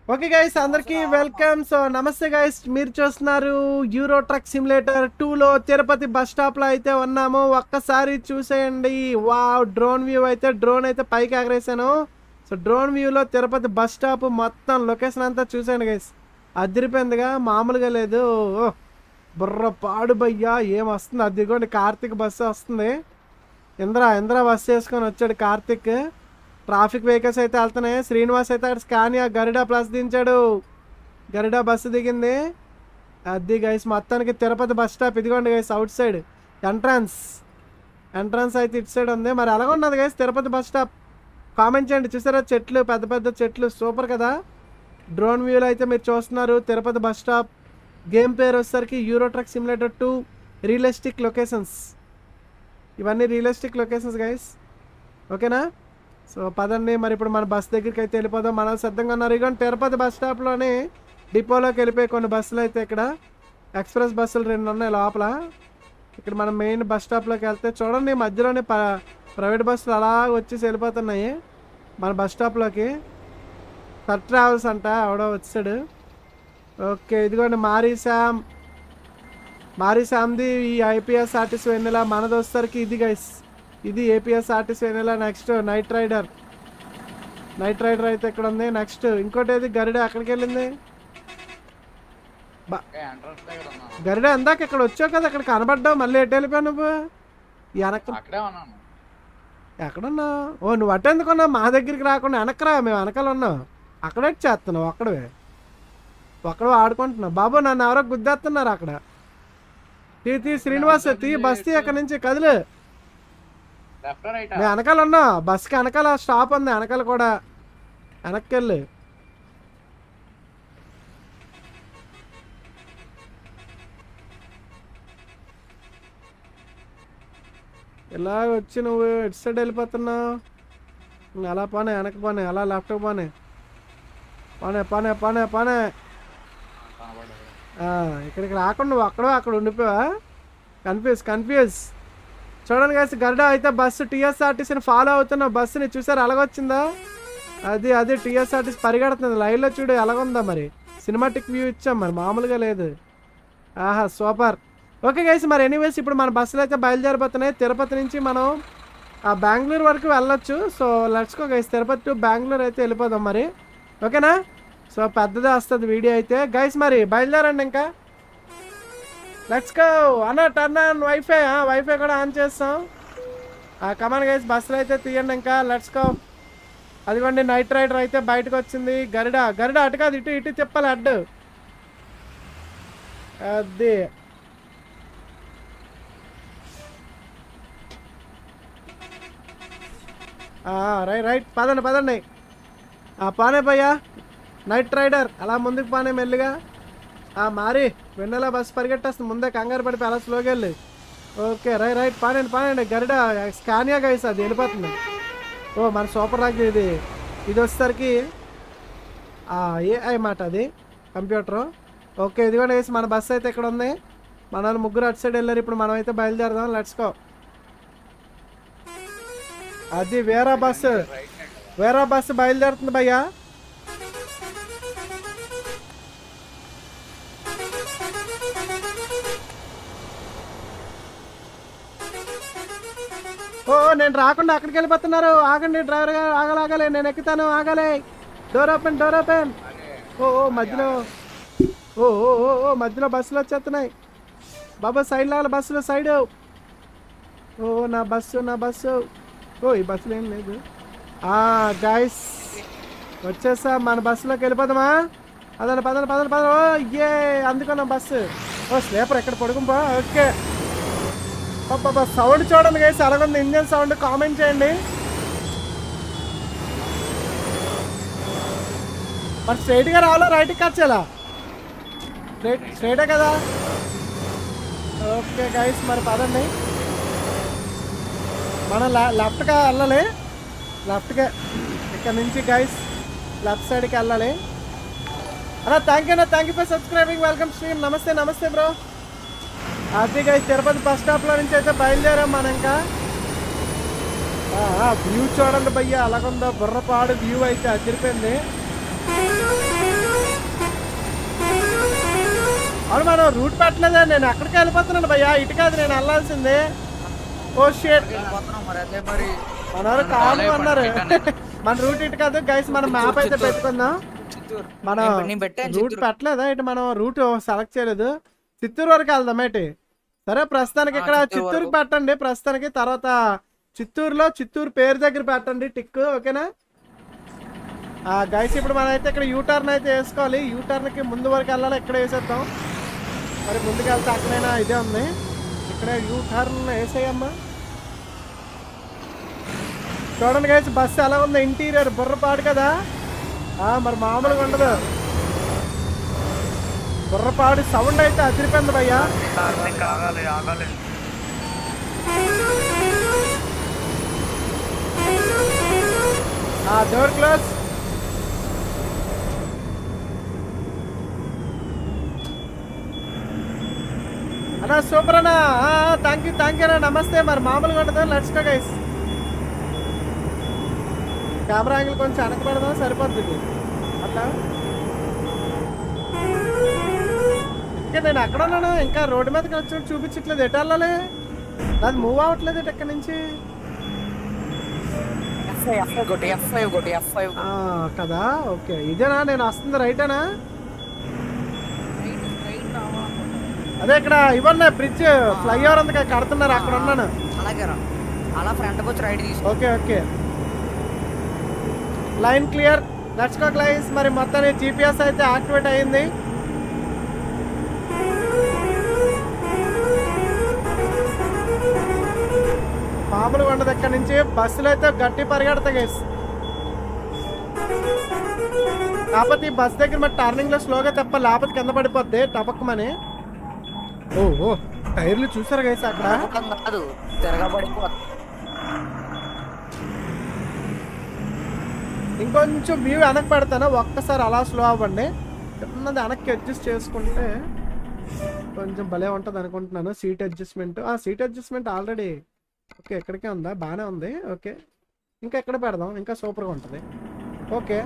Okay guys అందరికి welcome so నమస్తే guys మీరు చూస్తున్నారు యూరో ట్రక్ సిమ్యులేటర్ టూలో తిరుపతి బస్ స్టాప్ లో అయితే ఉన్నాము ఒక్కసారి చూసేయండి వా డ్రోన్ వ్యూ అయితే డ్రోన్ అయితే పైకి ఎగరేసాను సో డ్రోన్ వ్యూలో తిరుపతి బస్ స్టాప్ మొత్తం లొకేషన్ అంతా చూసేయండి గైస్ అదిరిపోయిందిగా మామూలుగా లేదు ఓ, బుర్ర పాడు భయ్యా ఏం వస్తుంది అదిగోండి కార్తీక్ బస్సు వస్తుంది ఇంద్ర ఇంద్ర బస్సు వేసుకొని వచ్చాడు కార్తీక్ ట్రాఫిక్ వెహికల్స్ అయితే వెళ్తున్నాయి శ్రీనివాస్ అయితే అక్కడ స్కానియా గరిడా ప్లస్ దించాడు గరిడా బస్సు దిగింది అది గైస్ మొత్తానికి తిరుపతి బస్ స్టాప్ ఇదిగోండి guys outside entrance entrance అయితే ఇటు సైడ్ ఉంది మరి ఎలాగ ఉన్నది guys Tirupati bus stop comment చేయండి చూసారా చెట్లు పెద్ద పెద్ద చెట్లు సూపర్ కదా డ్రోన్ వ్యూలో అయితే మీరు చూస్తున్నారు తిరుపతి బస్ స్టాప్ గేమ్ పేరు వచ్చేసరికి Euro truck simulator two realistic locations ఇవన్నీ రియలిస్టిక్ లొకేషన్స్ గైస్ ఓకేనా సో పదండి మరి ఇప్పుడు మన బస్ దగ్గరికి అయితే వెళ్ళిపోదాం మనం సిద్ధంగా ఉన్నారు ఇక తిరుపతి బస్ స్టాప్లోనే డిపోలోకి వెళ్ళిపోయి కొన్ని బస్సులు అయితే ఇక్కడ ఎక్స్ప్రెస్ బస్సులు రెండు ఉన్నాయి లోపల ఇక్కడ మనం మెయిన్ బస్ స్టాప్లోకి వెళ్తే చూడండి మధ్యలోనే ప ప్రైవేట్ బస్సులు అలా వచ్చేసి వెళ్ళిపోతున్నాయి మన బస్ స్టాప్లోకి సర్ ట్రావెల్స్ అంట ఎవడో వచ్చాడు ఓకే ఇదిగోండి మారీ శామ్ మారీ శామ్ది ఈ ఐపీఎస్ ఆర్టిస్ట్ వెన్నెల మనది వచ్చేసరికి ఇది గైస్ ఇది APS RTC Vennela next night rider night rider అయితే ఇక్కడ ఉంది నెక్స్ట్ ఇంకోటి ఏది గరిడ ఎక్కడికి వెళ్ళింది ఎంట్రన్స్ దగ్గర ఉన్నాను గరిడ ఎందాక ఇక్కడ వచ్చావు కదా ఇక్కడ కనబడ్డావు మళ్ళీ ఎటు వెళ్ళిపోయావు నువ్వు వెనక అక్కడే ఉన్నాను ఎక్కడున్నావు ఓ నువ్వు అటెందుకున్నావు మా దగ్గరికి రాకుండా వెనకరా మేము వెనకాల ఉన్నాం అక్కడే చేస్తున్నావు అక్కడవే ఒక్కడ ఆడుకుంటున్నావు బాబు నన్ను ఎవరో గుద్దేస్తున్నారు అక్కడ తీ తీ శ్రీనివాస్ తీ బస్ తీ అక్కడి నుంచి కదిలు లెఫ్ట్ రైట్ మేము వెనకాల ఉన్నా బస్కి వెనకాల స్టాప్ ఉంది వెనకాల కూడా వెనక్కి వెళ్ళు ఇలా వచ్చి నువ్వు ఎటు సైడ్ వెళ్ళిపోతున్నావు ఇంక అలా పోనే వెనక్కి పోనే అలా లెఫ్ట్కి పోనే పోనే పోనే పోనే పోనే కనబడదు ఆ, ఇక్కడికి రాకుండా నువ్వు అక్కడ అక్కడ ఉండిపోవా కన్ఫ్యూజ్ కన్ఫ్యూజ్ చూడండి guys గరుడ అయితే బస్సు టీఎస్ఆర్టీసీని ఫాలో అవుతున్న బస్సుని చూసారు ఎలాగొచ్చిందా అది అది టీఎస్ఆర్టీసీ పరిగెడుతుంది లైవ్లో చూడు ఎలాగుందా మరి సినిమాటిక్ వ్యూ ఇచ్చాం మరి మామూలుగా లేదు ఆహా సూపర్ ఓకే గైస్ మరి ఎనీవేస్ ఇప్పుడు మన బస్సులు అయితే బయలుదేరిపోతున్నాయి తిరుపతి నుంచి మనం ఆ బెంగళూరు వరకు వెళ్ళొచ్చు so let's go guys Tirupati to Bengaluru అయితే వెళ్ళిపోదాం మరి ఓకేనా సో పెద్దదే వస్తుంది వీడియో అయితే గైస్ మరి బయలుదేరండి ఇంకా లెట్స్ గో అన్న టర్న్ ఆన్ వైఫై వైఫై కూడా ఆన్ చేస్తాం కమాన్ గైస్ బస్సులు అయితే తీయండి ఇంకా లెట్స్ గో అదిగోండి నైట్ రైడర్ అయితే బయటకు వచ్చింది గరిడ గరిడ అటు కాదు ఇటు ఇటు తిప్పాలి అడ్డు అది రైట్ రైట్ పదండి పదండి ఆ, పానే భయ్యా నైట్ రైడర్ అలా ముందుకు పానే మెల్లిగా ఆ మారి వెన్నెల బస్సు పరిగెట్టేస్తుంది ముందే కంగారు పడిపోయి అలా స్లోగా వెళ్ళి ఓకే రైట్ రైట్ పానండి పానండి గరిడ స్కానియా గైస్ అది వెళ్ళిపోతుంది ఓ మన సూపర్ రాక్ ఇది ఇది వచ్చేసరికి ఏఐ మాట అది కంప్యూటరు ఓకే ఇదిగోండి వేసి మన బస్సు అయితే ఇక్కడ ఉంది మన వాళ్ళు ముగ్గురు అటు సైడ్ వెళ్ళారు ఇప్పుడు మనం అయితే బయలుదేరదాం లెట్స్ గో అది వేరే బస్సు రైట్ సైడ్ వేరే బస్సు బయలుదేరుతుంది భయ్యా ఓ నేను రాకుండా అక్కడికి వెళ్ళిపోతున్నారు ఆగండి డ్రైవర్ గారు ఆగలి ఆగలే నేను ఎక్కుతాను ఆగలే డోర్ ఓపెన్ డోర్ ఓపెన్ ఓ ఓ మధ్యలో ఓ ఓ ఓ ఓ మధ్యలో బస్సులు వచ్చేస్తున్నాయి బాబా సైడ్ లాగాలి బస్సులో సైడ్ ఓ నా బస్సు నా బస్సు ఓ ఈ బస్సులో ఏం లేదు గాయస్ వచ్చేసా మన బస్సులోకి వెళ్ళిపోదామా పదండి పదండి పదండి పదండి ఓ ఏ అందుకున్నాం బస్సు ఓ స్లీపర్ ఎక్కడ పడుకుంపా ఓకే బాబా సౌండ్ చూడండి గైస్ అలాగుంది ఇంజన్ సౌండ్ కామెంట్ చేయండి మరి స్ట్రైట్గా రావాలా రైట్కి వచ్చేలా స్ట్రైట్ స్ట్రైటే కదా ఓకే గైస్ మరి పదండి మనం లెఫ్ట్గా వెళ్ళాలి లెఫ్ట్గా ఇక్కడ నుంచి గైస్ లెఫ్ట్ సైడ్కి వెళ్ళాలి అన్నా థ్యాంక్ యూ అన్న thank you for subscribing welcome stream నమస్తే నమస్తే బ్రో అది గైస్ తిరుపతి బస్ స్టాప్లో నుంచి అయితే బయలుదేరాం మనం ఇంకా వ్యూ చూడండి భయ్య అలాగుందో బుర్రపాడు వ్యూ అయితే అదిరిపోయింది అవును మనం రూట్ పెట్టలేదా నేను ఎక్కడికి వెళ్ళిపోతున్నాను భయ్యా ఇటు కాదు నేను వెళ్ళాల్సిందే ఓ షేట్ వెళ్ళిపోతున్నాం మరి అదే మరి మన వారు కాదు అన్నారు మన రూట్ ఇటు కాదు గైస్ మనం మ్యాప్ అయితే పెట్టుకుందాం చిత్తూరు మనం నేను- నేను పెట్టాను రూట్ చిత్తూరు పెట్టలేదా ఇటు మనం రూట్ సెలెక్ట్ చేయలేదు చిత్తూరు వరకు వెళ్దాం ఏంటి సరే ప్రస్తుతానికి ఆ, ఇక్కడ చిత్తూరు చిత్తూరుకి వరకు. పెట్టండి ప్రస్తుతానికి తర్వాత చిత్తూరులో చిత్తూరు పేరు దగ్గర పెట్టండి టిక్ ఓకేనా ఆ గైస్ ఇప్పుడు మనం అయితే ఇక్కడ యూటర్న్ అయితే వేసుకోవాలి యూటర్న్ కి ముందు వరకు వెళ్ళాలి ఇక్కడ వేసేద్దాం మరి ముందుకు వెళ్తే అక్కడైనా ఇదే ఉంది ఇక్కడ యూటర్న్ వేసేయమ్మా చూడండి గైస్ బస్సు ఎలా ఉంది ఇంటీరియర్ బుర్రపాడు కదా ఆ, మరి మామూలుగా ఉండదు బుర్రపాడు సౌండ్ అయితే అదిరిపోయింది భయ్యా ఆగాలి ఆగాలి ఆ డోర్ క్లోజ్ అన్నా సూపర్ అన్నా థ్యాంక్ యూ థ్యాంక్ యూ అన్న నమస్తే మరి మామూలుగా ఉండదు let's go guys camera angle కొంచెం వెనక పెడదాం సరిపోద్ది ఇది. అట్లా ఇంకా నేను ఎక్కడ ఉన్నాను ఇంకా రోడ్డు మీదకి వచ్చి చూపించట్లేదు ఎటు వెళ్ళాలి అది మూవ్ అవ్వట్లేదు ఇటు ఎక్కడి నుంచి ఎఫ్ఐ ఎఫ్ఐ కొట్టి ఎఫ్ఐ కొట్టి ఎఫ్ఐ ఆ, కదా ఓకే ఇదేనా నేను వస్తుంది రైటేనా అదే ఇక్కడ ఇవన్నీ బ్రిడ్జ్ ఫ్లైఓవర్ ఉంది కదా, కడుతున్నారు అక్కడ ఉన్నాను అలాగే రా అలా ఫ్రంట్కి వచ్చి రైట్ తీసుకో okay okay line clear let's go guys మరి మొత్తానికి జీపీఎస్ అయితే యాక్టివేట్ అయ్యింది మామూలుగా ఉండదు ఇక్కడ నుంచి బస్సులు అయితే గట్టి పరిగెడతాయి గైస్ కాకపోతే ఈ బస్ దగ్గర మరి టర్నింగ్ లో స్లోగా తప్ప లేకపోతే కింద పడిపోద్ది టపక్కమని ఓ ఓ టైర్లు చూసారు గైస్ అక్కడ తిరగడం కాదు తిరగబడిపోతుంది ఇంకొంచెం వ్యూ వెనక్కి పెడతాను ఒక్కసారి అలా స్లో అవ్వండి చిన్నది వెనక్కి అడ్జస్ట్ చేసుకుంటే కొంచెం భలే ఉంటుంది అనుకుంటున్నాను సీట్ అడ్జస్ట్మెంట్ ఆ సీట్ అడ్జస్ట్మెంట్ ఆల్రెడీ ఓకే ఎక్కడికే ఉందా బాగానే ఉంది ఓకే ఇంకా ఎక్కడ పెడదాం ఇంకా సూపర్గా ఉంటుంది ఓకే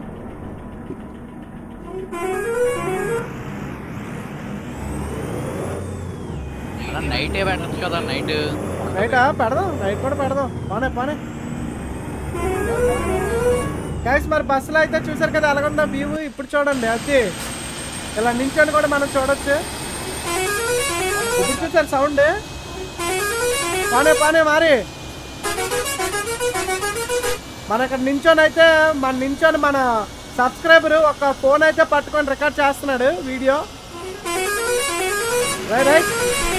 నైట్ ఏ పెట్టచ్చు కదా నైట్ రైటా పెడదాం రైట్ కూడా పెడదాం పోనే పోనే గైస్ మరి బస్సులో అయితే చూసారు కదా ఎలాగుందో వ్యూ ఇప్పుడు చూడండి అది ఇలా నించొని కూడా మనం చూడొచ్చు ఇప్పుడు చూసారు సౌండ్ పానే పానే మారి మన ఇక్కడ నించొని అయితే మన నించొని మన సబ్స్క్రైబర్ ఒక ఫోన్ అయితే పట్టుకొని రికార్డ్ చేస్తున్నాడు వీడియో రైట్ రైట్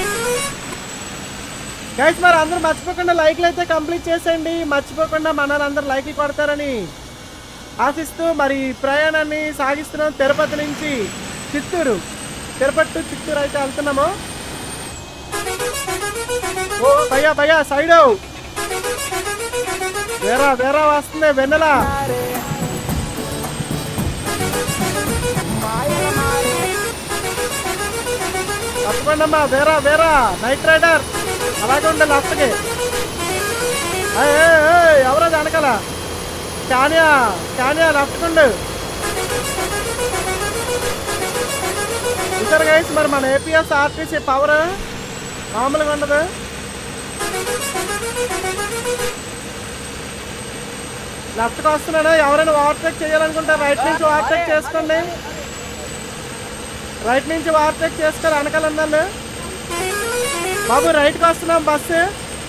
గైస్ మరి అందరూ మర్చిపోకుండా లైక్లు అయితే కంప్లీట్ చేసేయండి మర్చిపోకుండా మన అందరు లైక్లు కొడతారని ఆశిస్తూ మరి ఈ ప్రయాణాన్ని సాగిస్తున్నాం తిరుపతి నుంచి చిత్తూరు తిరుపతి టు చిత్తూరు అయితే వెళ్తున్నాము ఓ భయ్యా భయ్యా సైడ్ వేరా వేరా వస్తుంది వెన్నెల తప్పకుండా అమ్మా వేరా వేరా నైట్ రైడర్ అలాగే ఉండే లెఫ్ట్కి ఏయ్, ఏయ్, ఏయ్, ఎవరది వెనకాల కానియా కానియా లెఫ్ట్ ఉండు చూసారు గైస్ మరి మన ఏపీఎస్ ఆర్టీసీ పవర్ మామూలుగా ఉండదు లెఫ్ట్కి వస్తున్నాడు ఎవరైనా ఓవర్టేక్ చేయాలనుకుంటే రైట్ నుంచి ఓవర్టేక్ చేసుకోండి రైట్ నుంచి ఓవర్టేక్ చేసుకొని వెనకాల ఉండాలి బాబు రైట్కి వస్తున్నాం బస్సు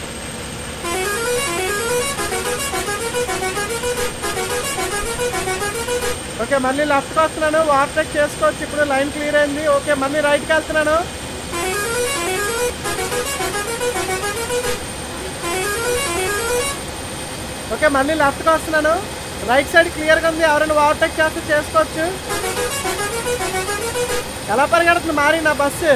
ఓకే మళ్ళీ లెఫ్ట్కి వస్తున్నాను ఓవర్టేక్ చేసుకోవచ్చు ఇప్పుడు లైన్ క్లియర్ అయింది ఓకే మళ్ళీ రైట్కి వెళ్తున్నాను ఓకే మళ్ళీ లెఫ్ట్కి వస్తున్నాను రైట్ సైడ్ క్లియర్గా ఉంది ఎవరైనా ఓవర్టేక్ చేస్తే చేసుకోవచ్చు ఎలా పరిగెడుతుంది మారి నా బస్సు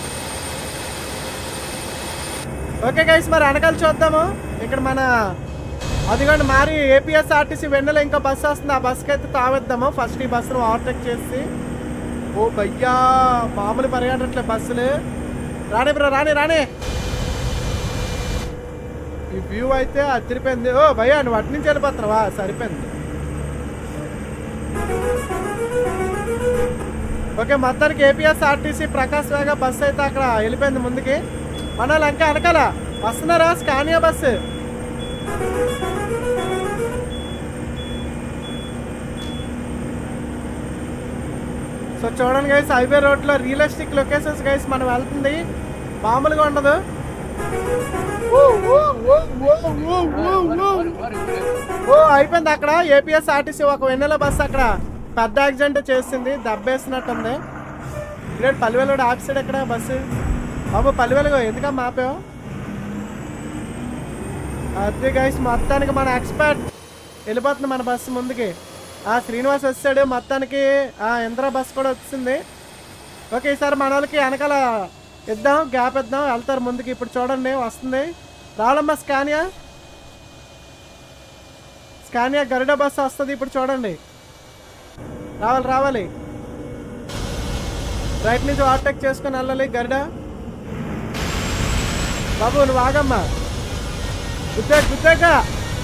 ఓకే గైస్ మరి వెనకాల చూద్దాము ఇక్కడ మన అదిగోండి మారి ఏపీఎస్ ఆర్టీసీ వెన్నెల ఇంకా బస్సు వస్తుంది ఆ బస్కి అయితే తావేద్దాము ఫస్ట్ ఈ బస్సును ఓవర్టేక్ చేసి ఓ భయ్యా మామూలు పరిగెట్టట్లే బస్సులు రాణి బ్రో రాణి రాణి ఈ వ్యూ అయితే అదిరిపోయింది ఓ భయ్యా నువ్వు అటు నుంచి వెళ్ళిపోతున్నావా సరిపోయింది ఓకే మొత్తానికి ఏపీఎస్ ఆర్టీసీ ప్రకాశ్ వేగ బస్సు అయితే అక్కడ వెళ్ళిపోయింది ముందుకి మన వాళ్ళు ఇంకా వెనకాల వస్తున్నారా స్కానియా బస్సు సో చూడండి గైస్ హైవే రోడ్లో రియలిస్టిక్ లొకేషన్స్ గైస్ మనం వెళ్తుంది మామూలుగా ఉండదు ఓ, ఓ, ఓ, ఓ, ఓ, ఓ, ఓ. ఓ అయిపోయింది అక్కడ ఏపీఎస్ ఆర్టీసీ ఒక వెన్నెల బస్సు అక్కడ పెద్ద యాక్సిడెంట్ చేసింది దెబ్బేసినట్టుంది ఇక్కడ పల్లెవేలుడు ఆఫ్ సైడ్ ఎక్కడ బస్సు బాబు పల్లెవేలుగో ఎందుకమ్మా ఆపావు అదే గైస్ మొత్తానికి మన ఎక్స్పర్ట్ వెళ్ళిపోతుంది మన బస్సు ముందుకి ఆ శ్రీనివాస్ వచ్చాడు మొత్తానికి ఆ ఇంద్ర బస్ కూడా వచ్చింది ఓకే ఈసారి మన వాళ్ళకి వెనకాల ఇద్దాం గ్యాప్ ఇద్దాం వెళ్తారు ముందుకి ఇప్పుడు చూడండి వస్తుంది రావాలమ్మా స్కానియా స్కానియా గరుడ బస్సు వస్తుంది ఇప్పుడు చూడండి రావాలి రావాలి రైట్ నుంచి ఓవర్టేక్ చేసుకొని వెళ్ళాలి గరుడ బాబు నువ్వు ఆగమ్మా గుద్దే గుద్దేగా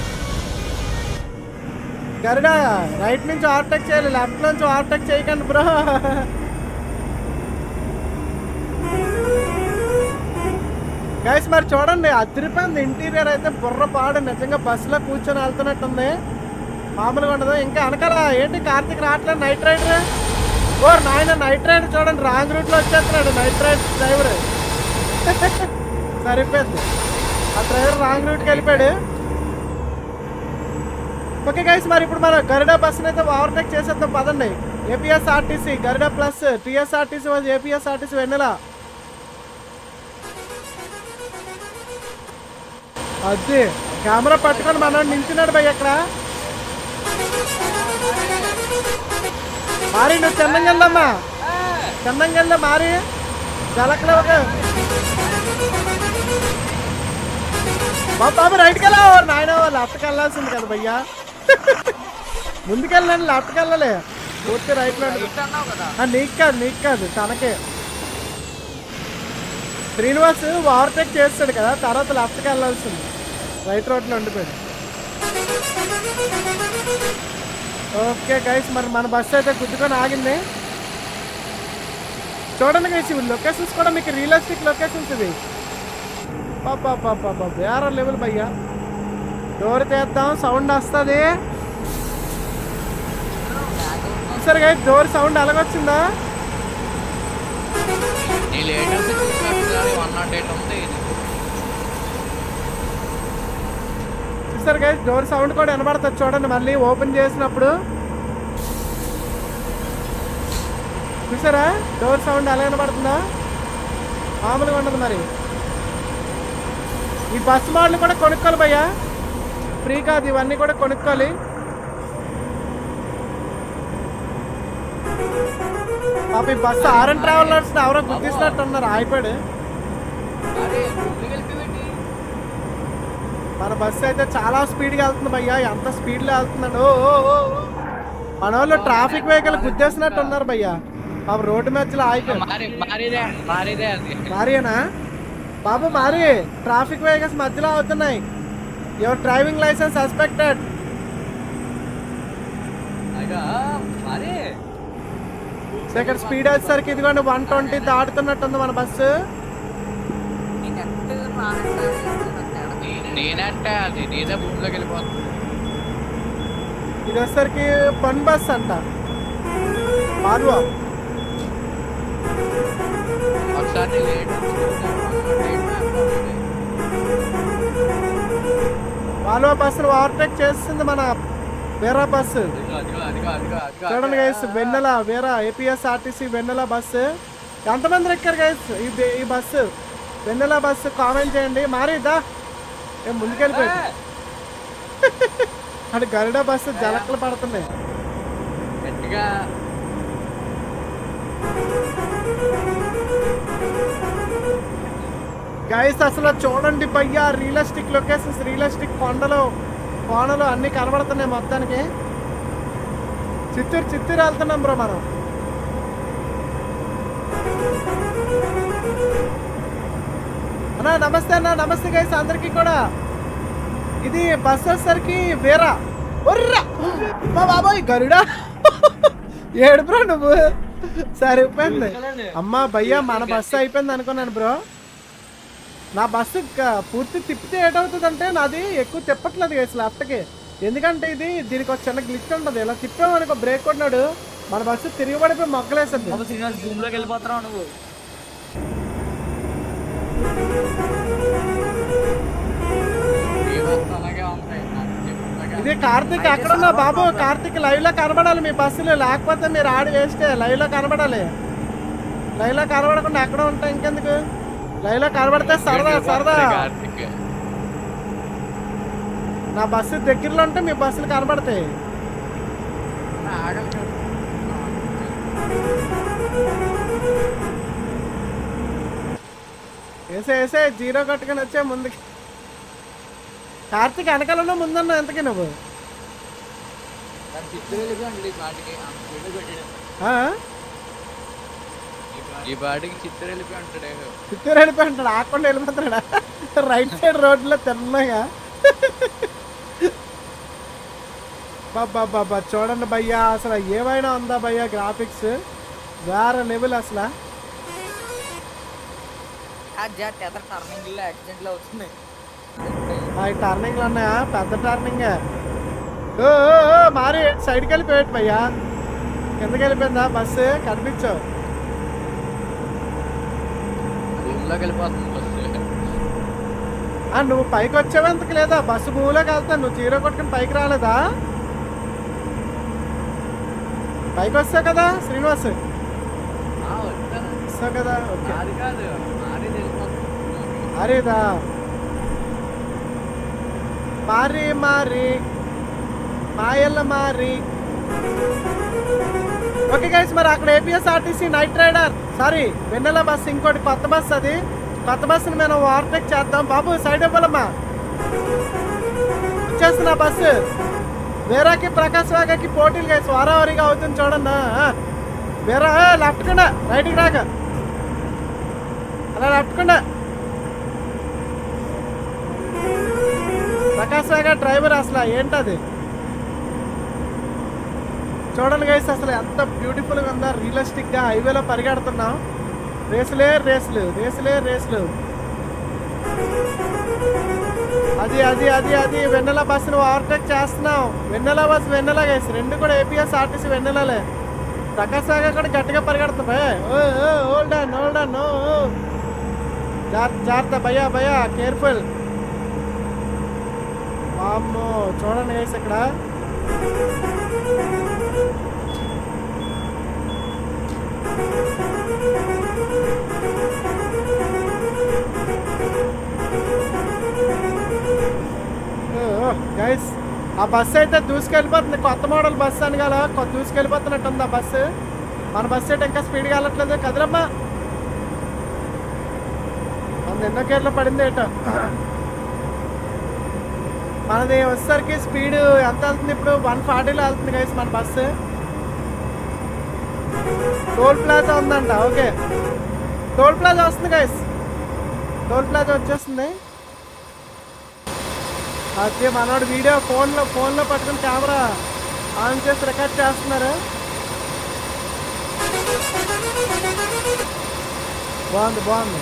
గరుడ రైట్ నుంచి ఓవర్టేక్ చేయాలి లెఫ్ట్ నుంచి ఓవర్టేక్ చేయకండి బ్రో గైస్ మరి చూడండి అదిరిపోయింది ఇంటీరియర్ అయితే బుర్ర పాడు నిజంగా బస్సులో కూర్చొని వెళ్తున్నట్టుంది మామూలుగా ఉండదు ఇంకా వెనకాల ఏంటి కార్తీక్ రావట్లేదు నైట్ రైడర్ ఓ నాయన నైట్ రైడర్ చూడండి రాంగ్ రూట్లో వచ్చేస్తున్నాడు నైట్ రైడ్ డ్రైవర్ సరిపోయింది ఆ డ్రైవర్ రాంగ్ రూట్కి వెళ్ళిపోయాడు ఓకే గైస్ మరి ఇప్పుడు మనం గరుడ బస్సుని అయితే ఓవర్టేక్ చేసేద్దాం పదండి APS RTC Garuda plus TSRTC vs APS RTC Vennela అదే కెమెరా పట్టుకొని మనం నించున్నాడు భయ్ అక్కడ మారి నువ్వు చెన్నంగా వెళ్ళమ్మా చెన్నంగా వెళ్దా మారి జలకలో ఒక బాబు బాబు రైట్కి వెళ్ళా నాయన లెఫ్ట్కి వెళ్ళాల్సింది కదా భయ్యా ముందుకెళ్ళాను లెఫ్ట్కి వెళ్ళలే పూర్తి రైట్లో రైట్ అన్నావు కదా ఆ, నీకు కాదు నీకు కాదు తనకే శ్రీనివాస్ ఓవర్టేక్ చేస్తాడు కదా తర్వాత లెఫ్ట్కి వెళ్ళాల్సింది రైట్ రోడ్లో ఉండిపోయాడు ఓకే గైస్ మరి మన బస్సు అయితే గుద్దుకొని ఆగింది చూడండి గైస్ ఇవి లొకేషన్స్ కూడా మీకు రియలిస్టిక్ లొకేషన్స్ ఇవి పాపా పాపా వేరే లెవెల్ భయ్యా డోర్ తీద్దాం సౌండ్ వస్తుంది సరే గైస్ డోర్ సౌండ్ ఎలాగొచ్చిందా నీ లేటెస్ట్ చూసినట్టు వన్ నాట్ ఎయిట్ ఉంది చూసారు గైస్ డోర్ సౌండ్ కూడా వినబడుతుంది చూడండి మళ్ళీ ఓపెన్ చేసినప్పుడు చూసారా డోర్ సౌండ్ ఎలా వినబడుతుందా మామూలుగా ఉండదు మరి ఈ బస్ మోడల్ కూడా కొనుక్కోవాలి భయ్యా ఫ్రీ కాదు ఇవన్నీ కూడా కొనుక్కోవాలి పాప ఈ బస్సు ఆర్ఎన్ ట్రావెలర్స్ ఎవరో గుర్తిస్తున్నట్టు ఉన్నారు ఆగిపోయాడు అరే ముందుకు వెళ్ళిపోయింది మన బస్సు అయితే చాలా స్పీడ్గా వెళ్తుంది భయ్యా ఎంత స్పీడ్లో వెళ్తున్నాడు ఓ, ఓ, ఓ, ఓ. మన వాళ్ళు ట్రాఫిక్ వెహికల్ గుద్దేసినట్టు ఉన్నారు భయ్యా బాబు రోడ్డు మధ్యలో ఆగిపోయారు మారి మారిదే మారిదే అది మారియేనా బాబు మారి ట్రాఫిక్ వెహికల్స్ మధ్యలో అవుతున్నాయి యువర్ డ్రైవింగ్ లైసెన్స్ సస్పెక్టెడ్ అగా మారి సో ఇక్కడ స్పీడ్ వచ్చేసరికి ఇదిగోండి వన్ ట్వంటీ దాటుతున్నట్టుంది మన బస్సు నేను ఎక్కడ రానట్లేదు నీ- నేనంటే అది నీదే భూమిలోకి వెళ్ళిపోతుంది ఇది వచ్చేసరికి పన్ బస్ అంట మాల్వా ఒకసారి నీ లేట్ మాల్వా బస్సును ఓవర్టేక్ చేస్తుంది మన వేరే బస్సు అదిగో అదిగో అదిగో అదిగో అదిగో చూడండి గైస్ వెన్నెల వేరే ఏపీఎస్ ఆర్టీసీ వెన్నెల బస్సు ఎంతమంది ఎక్కారు గైస్ ఈ బే- ఈ బస్సు వెన్నెల బస్సు కామెంట్ చేయండి మారిద్దా ఏం ముందుకెళ్ళిపోయింది అటు గరుడ బస్సు జలకలు పడుతున్నాయి గట్టిగా గైస్ అసలు చూడండి భయ్యా రియలిస్టిక్ లొకేషన్స్ రియలిస్టిక్ కొండలు కోనలు అన్ని కనబడుతున్నాయి మొత్తానికి చిత్తూరు చిత్తూరు వెళ్తున్నాం బ్రో మనం అన్నా నమస్తే అన్న నమస్తే గైస్ అందరికీ కూడా ఇది బస్ వచ్చేసరికి వేరా ఒర్రా మా బాబాయ్ గరుడా ఏడు బ్రో నువ్వు సరిపోయింది అమ్మా భయ్యా మన బస్సు అయిపోయింది అనుకున్నాను బ్రో నా బస్సు క- పూర్తి తిప్పితే ఏటవుతుందంటే నాది ఎక్కువ తిప్పట్లేదు గైస్ లెఫ్ట్కి ఎందుకంటే ఇది దీనికి ఒక చిన్న గ్లిచ్ ఉంటుంది ఇలా తిప్పామనుకో బ్రేక్ కొట్టినాడు మన బస్సు తిరిగి పడిపోయి మొక్కలేసింది బాబు శ్రీనివాస్ భూమిలోకి వెళ్ళిపోతున్నావు నువ్వు ఈ బస్సు అలాగే ఉంటాయి నాకు చెప్పినట్టుగా. ఇది కార్తిక్ ఎక్కడున్నా బాబు కార్తిక్ లైవ్ లో కనబడాలి మీ బస్సులు లేకపోతే మీరు ఆడి వేస్తే లైవ్ లో కనబడాలి లైవ్ లో కనబడకుండా ఎక్కడ ఉంటాయి ఇంకెందుకు లైవ్ లో కనబడితే సరదా సరదా కార్తీక్ నా బస్సు దగ్గరలో ఉంటే మీ బస్సులు కనబడతాయి ఆగలి వేసే వేసే జీరో కట్టుకొని వచ్చే ముందుకి కార్తిక్ వెనకాలన్నా ముందన్నా ఎంతకి నువ్వు చిత్తూరు వెళ్ళిపోండి ఈ పాటికి అంత స్పీడ్ పెట్టాడు ఆ? ఈ పాటికి చిత్తూరు వెళ్ళిపోయి ఉంటాడు చిత్తూరు వెళ్ళిపోయి ఉంటాడు ఆకుండా వెళ్ళిపోతున్నాడా రైట్ సైడ్ రోడ్లో తిన్నగా బాబా బాబా చూడండి భయ్యా అసలు ఏమైనా ఉందా భయ్యా గ్రాఫిక్స్ వేరే లెవెల్ అసలు ఆ జట్ ఎదర టర్నింగ్ లో యాక్సిడెంట్ లో అవుతుంది ఆ ఈ టర్నింగ్లు ఉన్నాయా పెద్ద టర్నింగ్ ఓ ఓ, ఓ, మారి సైడ్కి వెళ్ళిపోయాడు భయ్యా కిందకి వెళ్ళిపోయిందా బస్సు కనిపించావు రూమ్లోకి వెళ్ళిపోతుంది బస్సు ఆ, నువ్వు పైకి వచ్చావా ఎంతకు లేదా బస్సు భూమిలోకి వెళ్తా నువ్వు చీర కొట్టుకుని పైకి రాలేదా పైకి వస్తావు కదా శ్రీనివాస్ ఆ, వచ్చాను వస్తావు కదా ఓకే అది కాదు మాది వెళ్ళిపోతుంది అరేదా మారి మారి మాయల్ల మారి ఓకే గైస్ మరి అక్కడ APS RTC night rider sorry Vennela bus ఇంకోటి కొత్త బస్ అది కొత్త బస్సుని మనం ఓవర్టేక్ చేద్దాం బాబు సైడ్ ఇవ్వాలమ్మా వచ్చేస్తున్నా బస్సు వేరాకి ప్రకాశ్ వాగాకి పోటీలు గైస్ వారావారిగా అవుతుంది చూడన్నా వేరా లెఫ్ట్ కుండా రైట్కి రాక అలా లెఫ్ట్ కుండా ప్రకాశ్ రాగా డ్రైవర్ అసలు ఏంటది చూడండి గైస్ అసలు ఎంత బ్యూటిఫుల్ గా ఉందా రియలిస్టిక్ గా హైవేలో పరిగెడుతున్నాం రేసులే రేసులు రేసులే రేసులు అది అది అది అది వెన్నెల బస్సును ఓవర్టేక్ చేస్తున్నాం వెన్నెల బస్ వెన్నెల గైస్ రెండు కూడా ఏపీఎస్ ఆర్టీసీ వెన్నెలలే ప్రకాశ్ రాగా కూడా గట్టిగా పరిగెడుతున్నా హోల్డ్ ఆన్ హోల్డ్ ఆన్ జాగ్రత్త భయ్యా భయ్యా కేర్ఫుల్ వామ్మో చూడండి గైస్ ఇక్కడ గైస్ ఆ బస్సు అయితే దూసుకెళ్ళిపోతుంది కొత్త మోడల్ బస్సు అని గల కొత్త దూసుకెళ్ళిపోతున్నట్టు ఉంది ఆ బస్సు మన బస్సు అయితే ఇంకా స్పీడ్గా వెళ్ళట్లేదు కదరమ్మా మన ఎన్నో గేర్లో పడింది ఏటో మనది వచ్చేసరికి స్పీడ్ ఎంత వెళ్తుంది ఇప్పుడు వన్ ఫార్టీలో వెళ్తుంది గైస్ మన బస్సు టోల్ ప్లాజా ఉందంట ఓకే టోల్ ప్లాజా వస్తుంది గైస్ టోల్ ప్లాజా వచ్చేస్తుంది అదే మనోడు వీడియో ఫోన్లో ఫోన్లో పట్టుకుని కెమెరా ఆన్ చేసి రికార్డ్ చేస్తున్నారు బాగుంది బాగుంది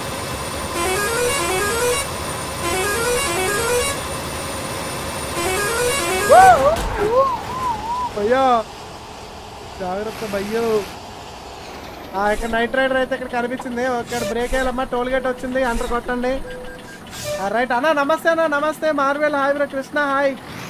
అయ్యో జాగ్రత్త భయ్యో ఆ, ఇక్కడ నైట్ రైడర్ అయితే ఇక్కడ కనిపించింది ఇక్కడ బ్రేక్ వేయాలమ్మా టోల్ గేట్ వచ్చింది అంటర్ కొట్టండి రైట్ అన్నా నమస్తే అన్న నమస్తే Marvel hi bro Krishna hi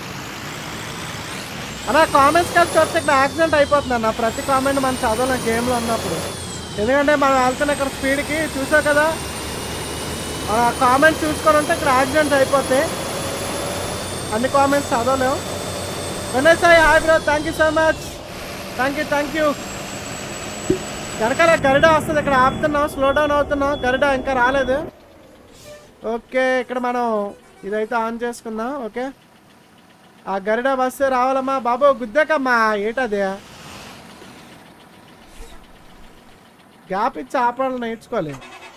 అన్న కామెంట్స్ కలిసి చూస్తే ఇక్కడ యాక్సిడెంట్ అయిపోతుంది అన్న ప్రతి కామెంట్ మనం చదవలేం గేమ్లో ఉన్నప్పుడు ఎందుకంటే మనం వెళ్తున్న ఇక్కడ స్పీడ్కి చూసావు కదా ఆ కామెంట్స్ చూసుకొని ఉంటే ఇక్కడ యాక్సిడెంట్ అయిపోతాయి అన్ని కామెంట్స్ చదవలేము Vinay Sai hi bro thank you so much thank you thank you వెనకాల గరిడ వస్తుంది ఇక్కడ ఆపుతున్నాం స్లో డౌన్ అవుతున్నాం గరిడ ఇంకా రాలేదు ఓకే ఇక్కడ మనం ఇదైతే ఆన్ చేసుకుందాం ఓకే ఆ గరిడ బస్సు రావాలమ్మా బాబు గుద్దాకమ్మా ఏటది గ్యాప్ ఇచ్చి ఆపాలని నేర్చుకోవాలి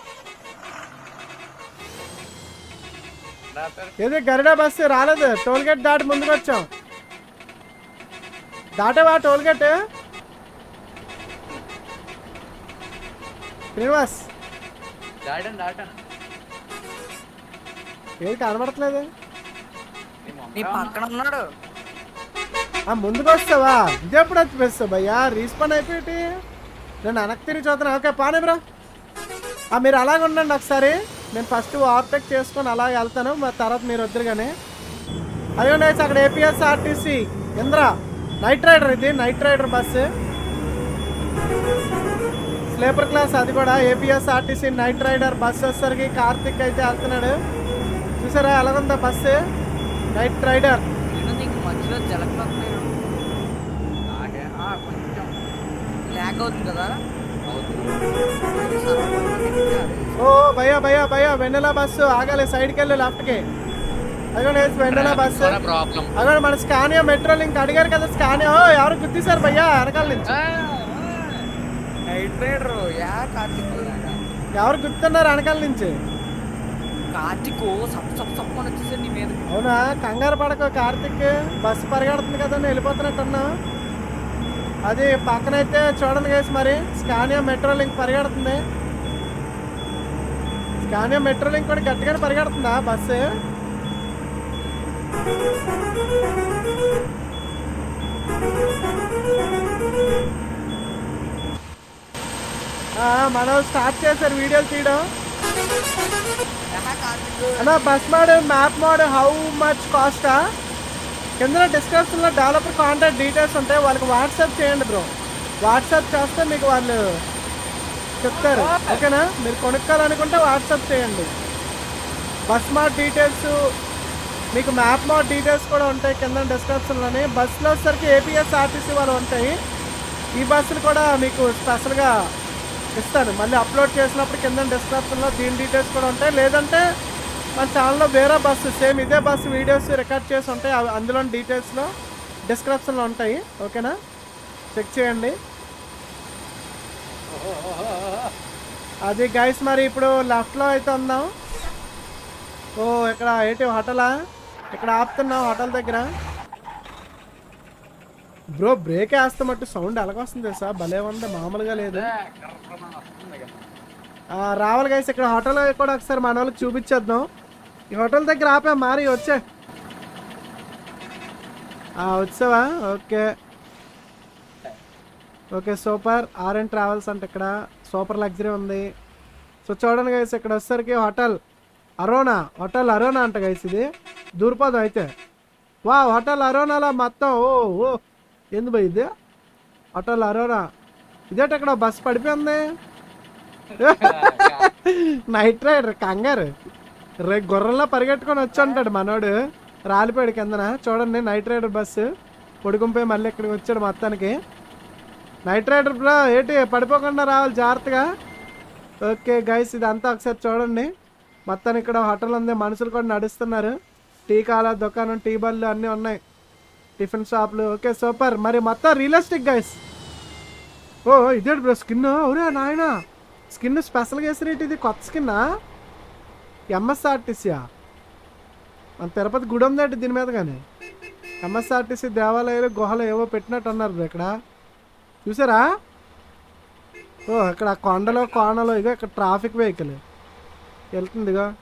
ఏది గరిడ బస్సు రాలేదు టోల్ గేట్ దాటి ముందుకు వచ్చాం దాటేవా టోల్ గేట్ శ్రీనివాస్ దాటాను దాటాను ఏది కనబడట్లేదు నీ మొహం నీ పక్కన ఉన్నాడు ఆ ముందుకు వస్తావా ఇది ఎప్పుడు వచ్చిస్తావు భయ్యా రీస్పాన్ అయిపోయి నేను వెనక్కి తిరిగి చూద్దాను ఓకే పానే బ్రో ఆ మీరు అలాగ ఉండండి ఒకసారి నేను ఫస్ట్ ఓవర్టేక్ చేసుకొని అలాగే వెళ్తాను మరి తర్వాత మీరు వద్దరు కానీ అదిగోండి guys, అక్కడ APS RTC Indra night rider ఇది night rider bus sleeper class అది కూడా APS RTC night rider bus వచ్చేసరికి కార్తిక్ అయితే వెళ్తున్నాడు చూసారా ఎలాగుందా బస్సు నైట్ రైడర్ నేను నీకు మధ్యలో జలకలు వస్తున్నాయి నాకే ఆ, కొంచెం ల్యాగ్ అవుతుంది కదా ఓ భయ్యా భయ్యా భయ్యా వెన్నెల బస్సు ఆగాలి సైడ్కి వెళ్ళు లెఫ్ట్కి అదిగోండి వెన్నెల బస్సు ప్రాబ్లం అదిగోండి మన స్కానియా మెట్రో లింక్ అడిగారు కదా స్కానియా ఓ, ఎవరు గుర్తిస్తారు భయ్యా వెనకాల నుంచి నైట్ రైడర్ యా కార్తిక్ ఎవరు గుర్తున్నారు వెనకాల నుంచి కార్తిక్ సప్ సప్ సప్ అని వచ్చేసాడు నీ మీద అవునా కంగారు పడక కార్తిక్ బస్సు పరిగెడుతుంది కదా నేను వెళ్ళిపోతున్నట్టున్నా అది పక్కనైతే చూడండి గేసి మరి స్కానియా మెట్రో లింక్ పరిగెడుతుంది స్కానియా మెట్రో లింక్ కూడా గట్టిగానే పరిగెడుతుందా బస్సు ఆ, మనం స్టార్ట్ చేశారు వీడియోలు తీయడం యా కార్తిక్ అన్న bus mod map mod how much కాస్టా కింద డిస్క్రిప్షన్లో డెవలపర్ కాంటాక్ట్ డీటెయిల్స్ ఉంటాయి వాళ్ళకి వాట్సాప్ చేయండి బ్రో వాట్సాప్ చేస్తే మీకు వాళ్ళు చెప్తారు ఓకేనా మీరు కొనుక్కోవాలనుకుంటే వాట్సాప్ చేయండి బస్ మార్ట్ డీటెయిల్స్ మీకు మ్యాప్ మార్ట్ డీటెయిల్స్ కూడా ఉంటాయి కింద డిస్క్రిప్షన్లోని బస్సులో వచ్చేసరికి ఏపీఎస్ ఆర్టీసీ వాళ్ళు ఉంటాయి ఈ బస్సులు కూడా మీకు స్పెషల్గా ఇస్తాను మళ్ళీ అప్లోడ్ చేసినప్పుడు కింద డిస్క్రిప్షన్లో దీని డీటెయిల్స్ కూడా ఉంటాయి లేదంటే మన ఛానల్లో వేరే బస్సు సేమ్ ఇదే బస్సు వీడియోస్ రికార్డ్ చేసి ఉంటాయి అవి అందులో డీటెయిల్స్లో డిస్క్రిప్షన్లో ఉంటాయి ఓకేనా చెక్ చేయండి అది గైస్ మరి ఇప్పుడు లెఫ్ట్లో అయితే ఉందాం ఓ ఇక్కడ ఏంటి హోటలా ఇక్కడ ఆపుతున్నాం హోటల్ దగ్గర బ్రో బ్రేక్ వేస్తామట్టు సౌండ్ ఎలాగొస్తుంది సార్ భలే ఉంది మామూలుగా లేదు ఆ, రావాలి గైస్ ఇక్కడ హోటల్ కూడా ఒకసారి మన వాళ్ళకి చూపించేద్దాం ఈ హోటల్ దగ్గర ఆపా మారి వచ్చే ఆ, వచ్చావా okay okay super R and travels అంటే ఇక్కడ సూపర్ లగ్జరీ ఉంది సో చూడండి గైస్ ఇక్కడ వచ్చేసరికి హోటల్ అరోనా హోటల్ అరోనా అంట గైస్ ఇది దూరిపోదాం అయితే వా హోటల్ అరోనాలో మొత్తం ఓ ఓ ఎందు పోయి ఇది హోటల్ అరోనా ఇదేట ఇక్కడ బస్ పడిపోయింది నైట్ రైడర్ కంగారు రే గుర్రంలో పరిగెట్టుకొని వచ్చి ఉంటాడు మనోడు రాలిపోయాడు కిందన చూడండి నైట్ రైడర్ బస్సు పొడుగుంపోయి మళ్ళీ ఇక్కడికి వచ్చాడు మొత్తానికి నైట్ రైడర్ బ్రో ఏంటి పడిపోకుండా రావాలి జాగ్రత్తగా ఓకే గైస్ ఇదంతా ఒకసారి చూడండి మొత్తం ఇక్కడ హోటల్ ఉంది మనుషులు కూడా నడుస్తున్నారు టీ కాల దుకాణం టీ బళ్ళు అన్నీ ఉన్నాయి టిఫిన్ షాప్లు ఓకే సూపర్ మరి మొత్తం రియలిస్టిక్ గైస్ ఓ ఇదేంటి బ్రో స్కిన్ అవునా నాయన స్కిన్ స్పెషల్గా వేసినట్టు ఇది కొత్త స్కిన్నా ఎంఎస్ఆర్టీసీయా మన తిరుపతి గుడి ఉందంటే దీని మీద కానీ ఎంఎస్ఆర్టీసీ దేవాలయాలు గుహలు ఏవో పెట్టినట్టు అన్నారు బ్రో ఇక్కడ చూసారా ఓ ఇక్కడ కొండలో కోనలో ఇగో ఇక్కడ ట్రాఫిక్ వెహికల్ వెళ్తుంది ఇగో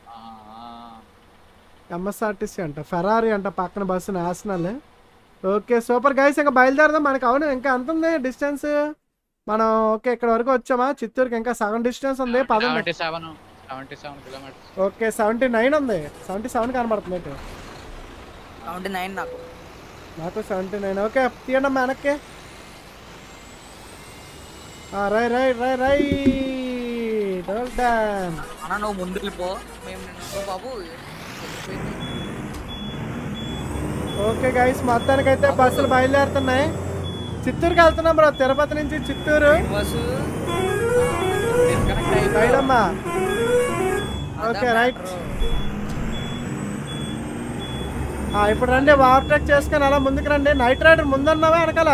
ఎంఎస్ఆర్టీసీ అంట ఫెరారీ అంట పక్కన bus national okay super guys ఇంకా బయలుదేరదాం మనకి అవును ఇంకా ఎంత ఉంది డిస్టెన్స్ మనం ఓకే ఇక్కడ వరకు వచ్చామా చిత్తూరుకి ఇంకా సగం డిస్టెన్స్ ఉంది పదండి seventy seven seventy seven kilometres okay seventy nine ఉంది సెవెంటీ సెవెన్ కనబడుతుంది ఇటు. సెవెంటీ నైన్ నాకు నాకు సెవెంటీ నైన్ ఓకే తీయండి అమ్మా వెనక్కి ఆ, రై రై రై రై డోల్ డాన్ అన్న నువ్వు ముందు వెళ్ళిపో మేము నిన్ను బాబు వెళ్ళిపోయింది. ఓకే గైస్ మొత్తానికైతే బస్సులు బయలుదేరుతున్నాయి చిత్తూరుకి వెళ్తున్నాం బ్రో తిరుపతి నుంచి చిత్తూరు బస్సు డిస్కనెక్ట్ అయ్యి రైట్ అమ్మా అదా ఓకే రైట్ matter. ఆ, ఇప్పుడు రండి ఓవర్టేక్ చేసుకొని అలా ముందుకు రండి నైట్ రైడర్ ముందన్నావా వెనకాల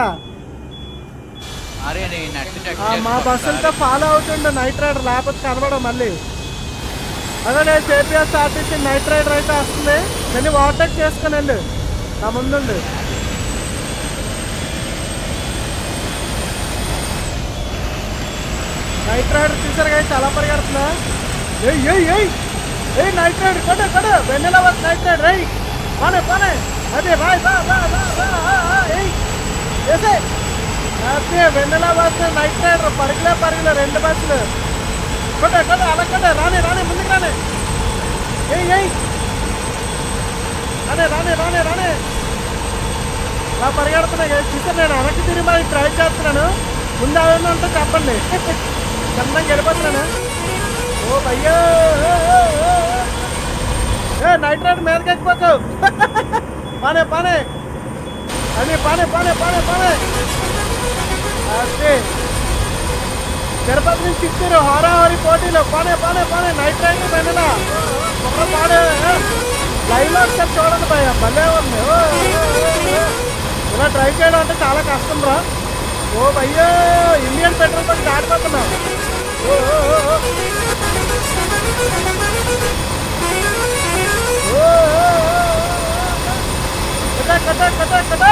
అరే నేను నెట్ చెక్ ఆ, మా బస్సులతో ఫాలో అవుతుండే నైట్ రైడర్ లేకపోతే కనబడవు మళ్ళీ అదే ఏపీఎస్ ఆర్టీసీ నైట్ రైడర్ అయితే వస్తుంది వెళ్ళి ఓవర్టేక్ చేసుకొని వెళ్ళు నా ముందుండు నైట్ రైడర్ చూసారు కదా చాలా పరిగెడుతున్నా ఏయ్ ఏయ్ ఏయ్ ఏయ్ నైట్ రైడర్ కొట్ట కొట్ట వెన్నెల బస్ నైట్ రైడర్ ఏయ్ పానే పానే అదే బాయ్ బా బా బా బా ఆ, ఆ, ఏయ్ ఏసే అదే వెన్నెల బస్ నైట్ రైడర్ పరుగులే పరుగులే రెండు బస్సులు కొట్ట కొట్ట అలా కొట్ట రానే రానే ముందుకు రానే ఏయ్ ఏయ్ రానే రానే రానే రానే అలా పరిగెడుతున్నాయి కదా చూస్తే నేను వెనక్కి తిరిగి మరి ట్రై చేస్తున్నాను ముందు ఏమన్నా ఉంటే చెప్పండి చందంగా వెళ్ళిపోతున్నాను ఓ అయ్యో ఏ నైట్ రైడ్ మీదకి ఎక్కిపోకు పానే పానే అది పానే పానే పానే పానే అదే తిరుపతి నుంచి చిత్తూరు హోరాహోరి పోటీలు పానే పానే పానే నైట్ రైడ్ వెనలా ఒక పాడే లైవ్ లో ఒకసారి చూడండి భయ భలే ఉంది ఓ, ఓ, ఓ, ఓ. ఇలా ట్రై చేయడం అంటే చాలా కష్టం రా ఓ భయ్యో ఇండియన్ పెట్రోల్ బంక్ దాటిపోతున్నా ఓ, ఓ, ఓ, ఓ. ఓ, ఓ, ఓ, ఓ. కట, కట, కట, కట.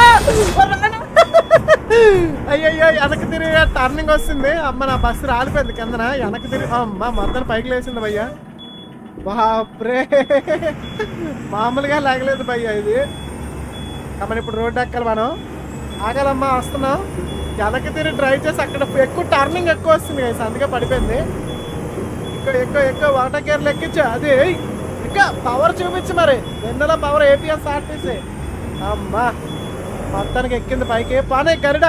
అయ్యయ్యో వెనక్కి తిరిగి టర్నింగ్ వస్తుంది అమ్మ నా బస్సు రాలిపోయింది కిందన వెనక్కి తిరిగి అమ్మ మొత్తం పైకి లేచింది భయ్యా బాప్రే మామూలుగా లాగలేదు భయ్యా ఇది మనం ఇప్పుడు రోడ్డు ఎక్కాలి మనం ఆగాలమ్మా వస్తున్నాం వెనక్కి తిరిగి డ్రైవ్ చేసి అక్కడ ఎక్కువ టర్నింగ్ ఎక్కువ వస్తుంది కదా అందుకే పడిపోయింది ఎక్కువ ఎక్కువ ఎక్కువ వాటర్ గేర్లు ఎక్కించు అది ఏయ్, ఇంకా పవర్ చూపించు మరి వెన్నెల పవర్ ఏపీఎస్ ఆర్టీసీ అమ్మా మొత్తానికి ఎక్కింది పైకి పానే గరిడా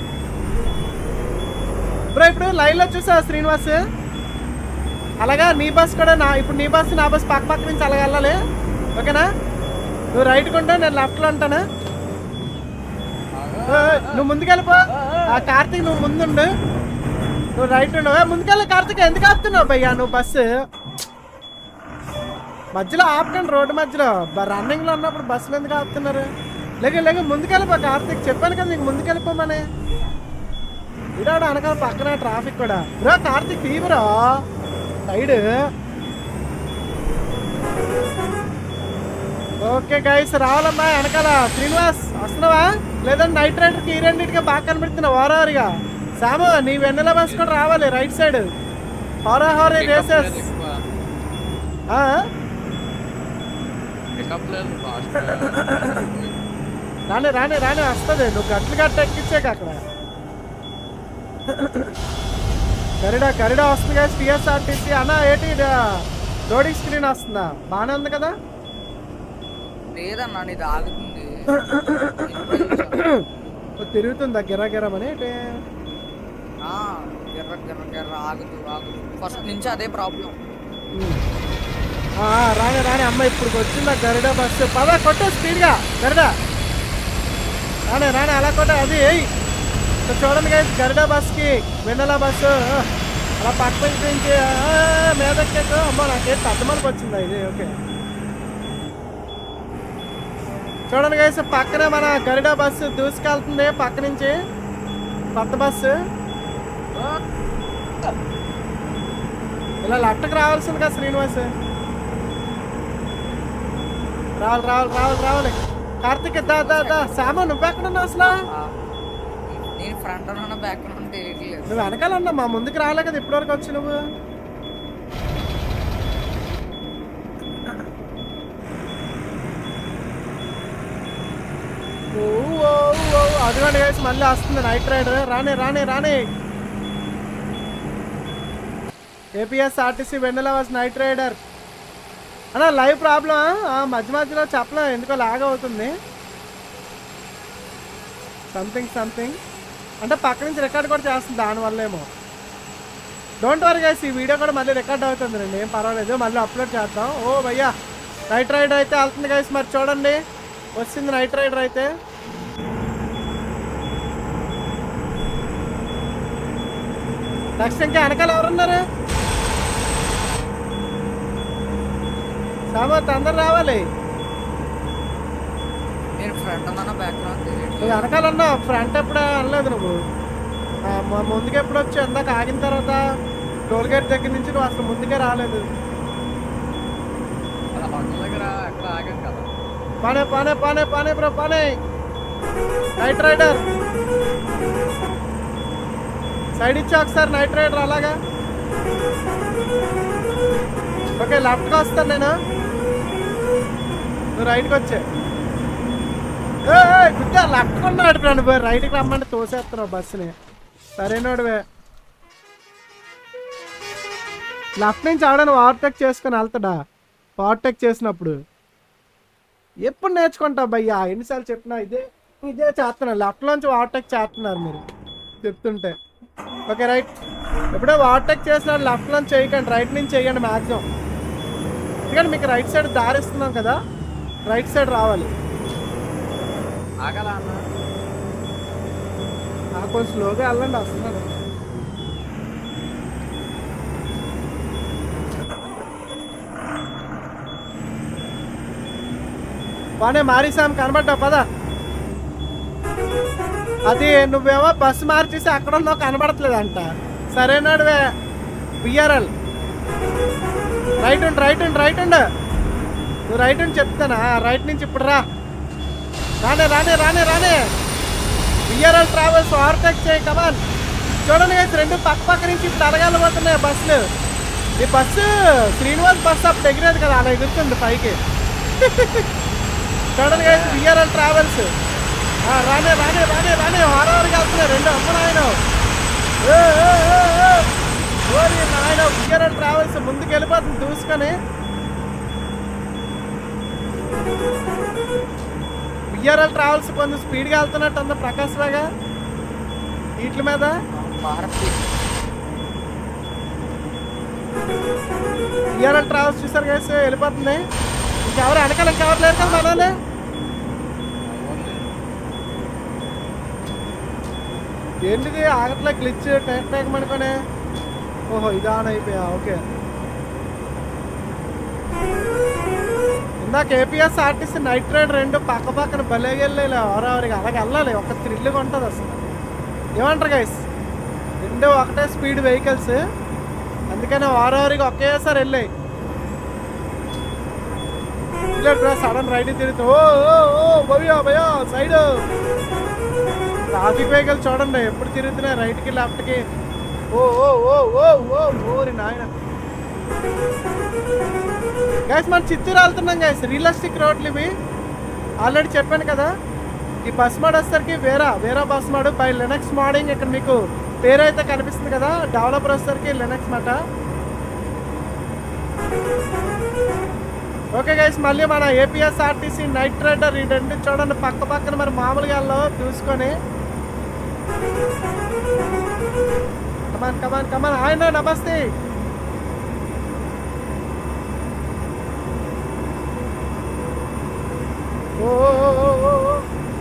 బ్రో ఇప్పుడు లైన్ లో చూసా శ్రీనివాస్ అలాగా నీ బస్ కూడా నా ఇప్పుడు నీ బస్ నా బస్ పక్క పక్క నుంచి అలాగ వెళ్ళాలి ఓకేనా నువ్వు రైట్ కొంటా నేను లెఫ్ట్ లో ఉంటాను ఏ, ఏ, నువ్వు ముందుకెళ్ళిపో ఆ కార్తీక్ నువ్వు ముందుండు నువ్వు రైట్ ఉండు ఏ, ముందుకెళ్ళి కార్తీక్ ఎందుకు ఆపుతున్నావు భయ్యా నువ్వు బస్సు మధ్యలో ఆపకండి రోడ్డు మధ్యలో రన్నింగ్ లో ఉన్నప్పుడు బస్సులు ఎందుకు ఆపుతున్నారు లేక లేక ముందుకెళ్ళిపో కార్తీక్ చెప్పాను కదా నీకు ముందుకెళ్ళిపోమని ఇడాడు అనకాల పక్కన ట్రాఫిక్ కూడా బ్రో కార్తీక్ తీవ్రా సైడ్ ఓకే గైస్ రావాలమ్మా వెనకాల శ్రీనివాస్ వస్తున్నావా లేదంటే నైట్ రైడర్కి ఈ రెండింటికి బాగా కనిపెడుతున్నావు ఓరావరిగా సాము నీ వెన్నెల బస్ కూడా రావాలి రైట్ సైడ్ హోరాహోరీ రేసెస్ ఎక్కువ ఆ? పికప్ లేదు ఫాస్ట్ రానే రానే రానే వస్తుంది నువ్వు గట్లు గట్ట ఎక్కించాక అక్కడ కరిడా కరిడా వస్తుంది కదా టీఎస్ఆర్టీసీ అన్న ఏంటి ఇది లోడింగ్ స్క్రీన్ వస్తుందా బాగానే ఉంది కదా లేదన్నా నీది ఆగుతుంది ఓ, తిరుగుతుందా గిరా గిరమని ఏంటి ఆ, గిర్ర గిర్ర గిర్ర ఆగుతూ ఆగుతూ ఫస్ట్ నుంచి అదే ప్రాబ్లం ఉమ్. ఆ, రానే రానే అమ్మ ఇప్పుడు వచ్చిందా గరుడ బస్సు పద కొట్టు స్పీడ్గా గరుడ రానే రానే అలా కొట్ట అది ఏయ్ ఇక్కడ చూడండి గైస్ గరుడ బస్కి వెన్నెల బస్సు అలా పక్క నుంచి ఆ, మీదకెక్కు అమ్మ నాకేం తద్దమనికి వచ్చిందా ఇది ఓకే చూడండి గైస్ పక్కనే మన గరుడ బస్సు దూసుకెళ్తుంది పక్క నుంచి కొత్త బస్సు ఇలా లెఫ్ట్కి రావాల్సింది కదా శ్రీనివాస్ రావాలి రావాలి రావాలి రావాలి కార్తిక్ దా దా దా సామా నువ్వు ఎక్కడ ఉన్నావు అసలు నేను ఫ్రంట్ ఉన్న బ్యాక్ ఉన్న తెలియట్లేదు నువ్వు వెనకాలన్నా మా ముందుకు రాలే కదా ఇప్పటివరకు వచ్చి నువ్వు ఓ, ఓ, ఓ, అదిగోండి guys, మళ్ళీ వస్తుంది నైట్ రైడర్ రానే రానే రానే APS RTC Vennela vs night rider అన్నా లైవ్ ప్రాబ్లం మధ్య మధ్యలో చెప్పలేం ఎందుకో లాగ్ అవుతుంది సంథింగ్ సంథింగ్ అంటే పక్క నుంచి రికార్డ్ కూడా చేస్తుంది దానివల్లేమో డోంట్ వరీ గైస్ ఈ వీడియో కూడా మళ్ళీ రికార్డ్ అవుతుంది రండి ఏం పర్వాలేదు మళ్ళీ అప్లోడ్ చేద్దాం ఓ భయ్యా నైట్ రైడర్ అయితే వెళ్తుంది గైస్ మరి చూడండి వచ్చింది నైట్ రైడర్ అయితే నెక్స్ట్ ఇంకా వెనకాల ఎవరున్నారు సామత్ అందరు రావాలి నేను ఫ్రంట్ ఉన్న బ్యాక్ ఉన్న నువ్వు తెలియట్లేదు వెనకాలన్నా ఫ్రంట్ ఎప్పుడు అనలేదు నువ్వు ఆ, మ- ముందుకు ఎప్పుడు వచ్చి ఎందాక ఆగిన తర్వాత టోల్ గేట్ దగ్గర నుంచి నువ్వు అసలు ముందుకే రాలేదు అలా హోటల్ దగ్గర ఎక్కడ ఆగాం కదా పానే పానే పానే పానే బ్రో పానే నైట్ రైడర్ సైడ్ ఇచ్చా ఒకసారి నైట్ రైడర్ అలాగా ఓకే లెఫ్ట్కి వస్తాను నేను నువ్వు రైట్కి వచ్చే గుద్దా లెఫ్ట్ కొన్నాడు నువ్వు రైట్కి రమ్మంటే తోసేస్తున్నావు బస్సుని సరేనోడువే లెఫ్ట్ నుంచి ఆడను ఓవర్టేక్ చేసుకొని వెళ్తాడా ఓవర్టేక్ చేసినప్పుడు ఎప్పుడు నేర్చుకుంటావు భయ్యా ఎన్నిసార్లు చెప్పినా ఇదే ఇదే చేస్తున్నా లెఫ్ట్ నుంచి ఓవర్టేక్ చేస్తున్నారు మీరు చెప్తుంటే ఓకే రైట్ ఎప్పుడో ఓవర్టేక్ చేసిన లెఫ్ట్ నుంచి చేయకండి రైట్ నుంచి చేయండి మ్యాక్సిమం ఎందుకంటే మీకు రైట్ సైడ్ దారిస్తున్నాం కదా రైట్ సైడ్ రావాలి ఆగలా అన్న ఆ కొంచెం స్లోగా వెళ్ళండి వస్తున్నాను బానే మారిసాం కనబడ్డావు పద అది నువ్వేమో బస్సు మార్చేసి అక్కడ ఉన్నావు కనబడట్లేదంట సరేనాడువే బిఆర్ఎల్ రైట్ ఉండు రైట్ ఉండు రైట్ ఉండు నువ్వు రైట్ ఉండి చెప్తానా రైట్ నుంచి ఇప్పుడు రా రానే రానే రానే రానే బిఆర్ఎల్ ట్రావెల్స్ ఓవర్టేక్ చేయి కమాన్ చూడండి guys, రెండు పక్క పక్క నుంచి ఇప్పుడు అడగాలి పోతున్నాయి బస్సులు ఈ బస్సు శ్రీనివాస్ బస్సు అప్పుడు ఎగిరేది కదా అలా ఎగురుతుంది పైకి చూడండి బిఆర్ఎల్ ట్రావెల్స్ రానే రానే రానే రానే వారానికి వెళ్తున్నాయి రెండు అమ్మ నాయన ఓరి నాయన బిఆర్ఎల్ ట్రావెల్స్ ముందుకు వెళ్ళిపోతుంది దూసుకొని బిఆర్ఎల్ ట్రావెల్స్ కొంచెం స్పీడ్గా వెళ్తున్నట్టు అంత ప్రకాశ్ రాగా వీటి మీద భారత్ బిఆర్ఎల్ ట్రావెల్స్ చూసారు కదా వెళ్ళిపోతుంది ఇంకెవరు వెనకాల ఇంకెవరు లేరు కదా మనోనే ఏంటిది ఆగట్లే గ్లిచ్ టైర్ ట్రాక్ అనుకోనే ఓహో ఇది ఆన్ అయిపోయా ఓకే ఇందాక ఏపీఎస్ ఆర్టీసీ నైట్ రైడ్ రెండు పక్క పక్కన భలేగా వెళ్ళాలి ఎవరెవరికి అలాగే వెళ్ళాలి ఒక థ్రిల్గా ఉంటుంది అసలు ఏమంటారు గైస్ రెండు ఒకటే స్పీడ్ వెహికల్స్ అందుకని వారెవరికి ఒకేసారి వెళ్ళాయి ఇలా బ్రో సడన్ రైట్ తిరుగుతూ ఓ ఓ ఓ భయ్యా భయ్యా సైడ్ ట్రాఫిక్ వెహికల్ చూడండి ఎప్పుడు తిరుగుతున్నాయి రైట్కి లెఫ్ట్కి ఓ ఓ ఓ ఓ ఓ ఓరి నాయన గైస్ మనం చిత్తూరు వెళ్తున్నాం గైస్ రియలిస్టిక్ రోడ్లు ఇవి ఆల్రెడీ చెప్పాను కదా ఈ బస్ మాడ్ వచ్చేసరికి వేరా వేరా బస్ మాడు బై లెనక్స్ మోడింగ్ ఇక్కడ మీకు పేరు అయితే కనిపిస్తుంది కదా డెవలపర్ వచ్చేసరికి లెనక్స్ మాట ఓకే గైస్ మళ్ళీ మన ఏపీఎస్ఆర్టీసీ నైట్ రైడర్ ఈ రెండు చూడండి పక్క పక్కన మరి మామూలుగా వెళ్ళో చూసుకొని కమాన్ కమాన్ కమాన్ ఆయన నమస్తే ఓ ఓ, ఓ, ఓ, ఓ, ఓ.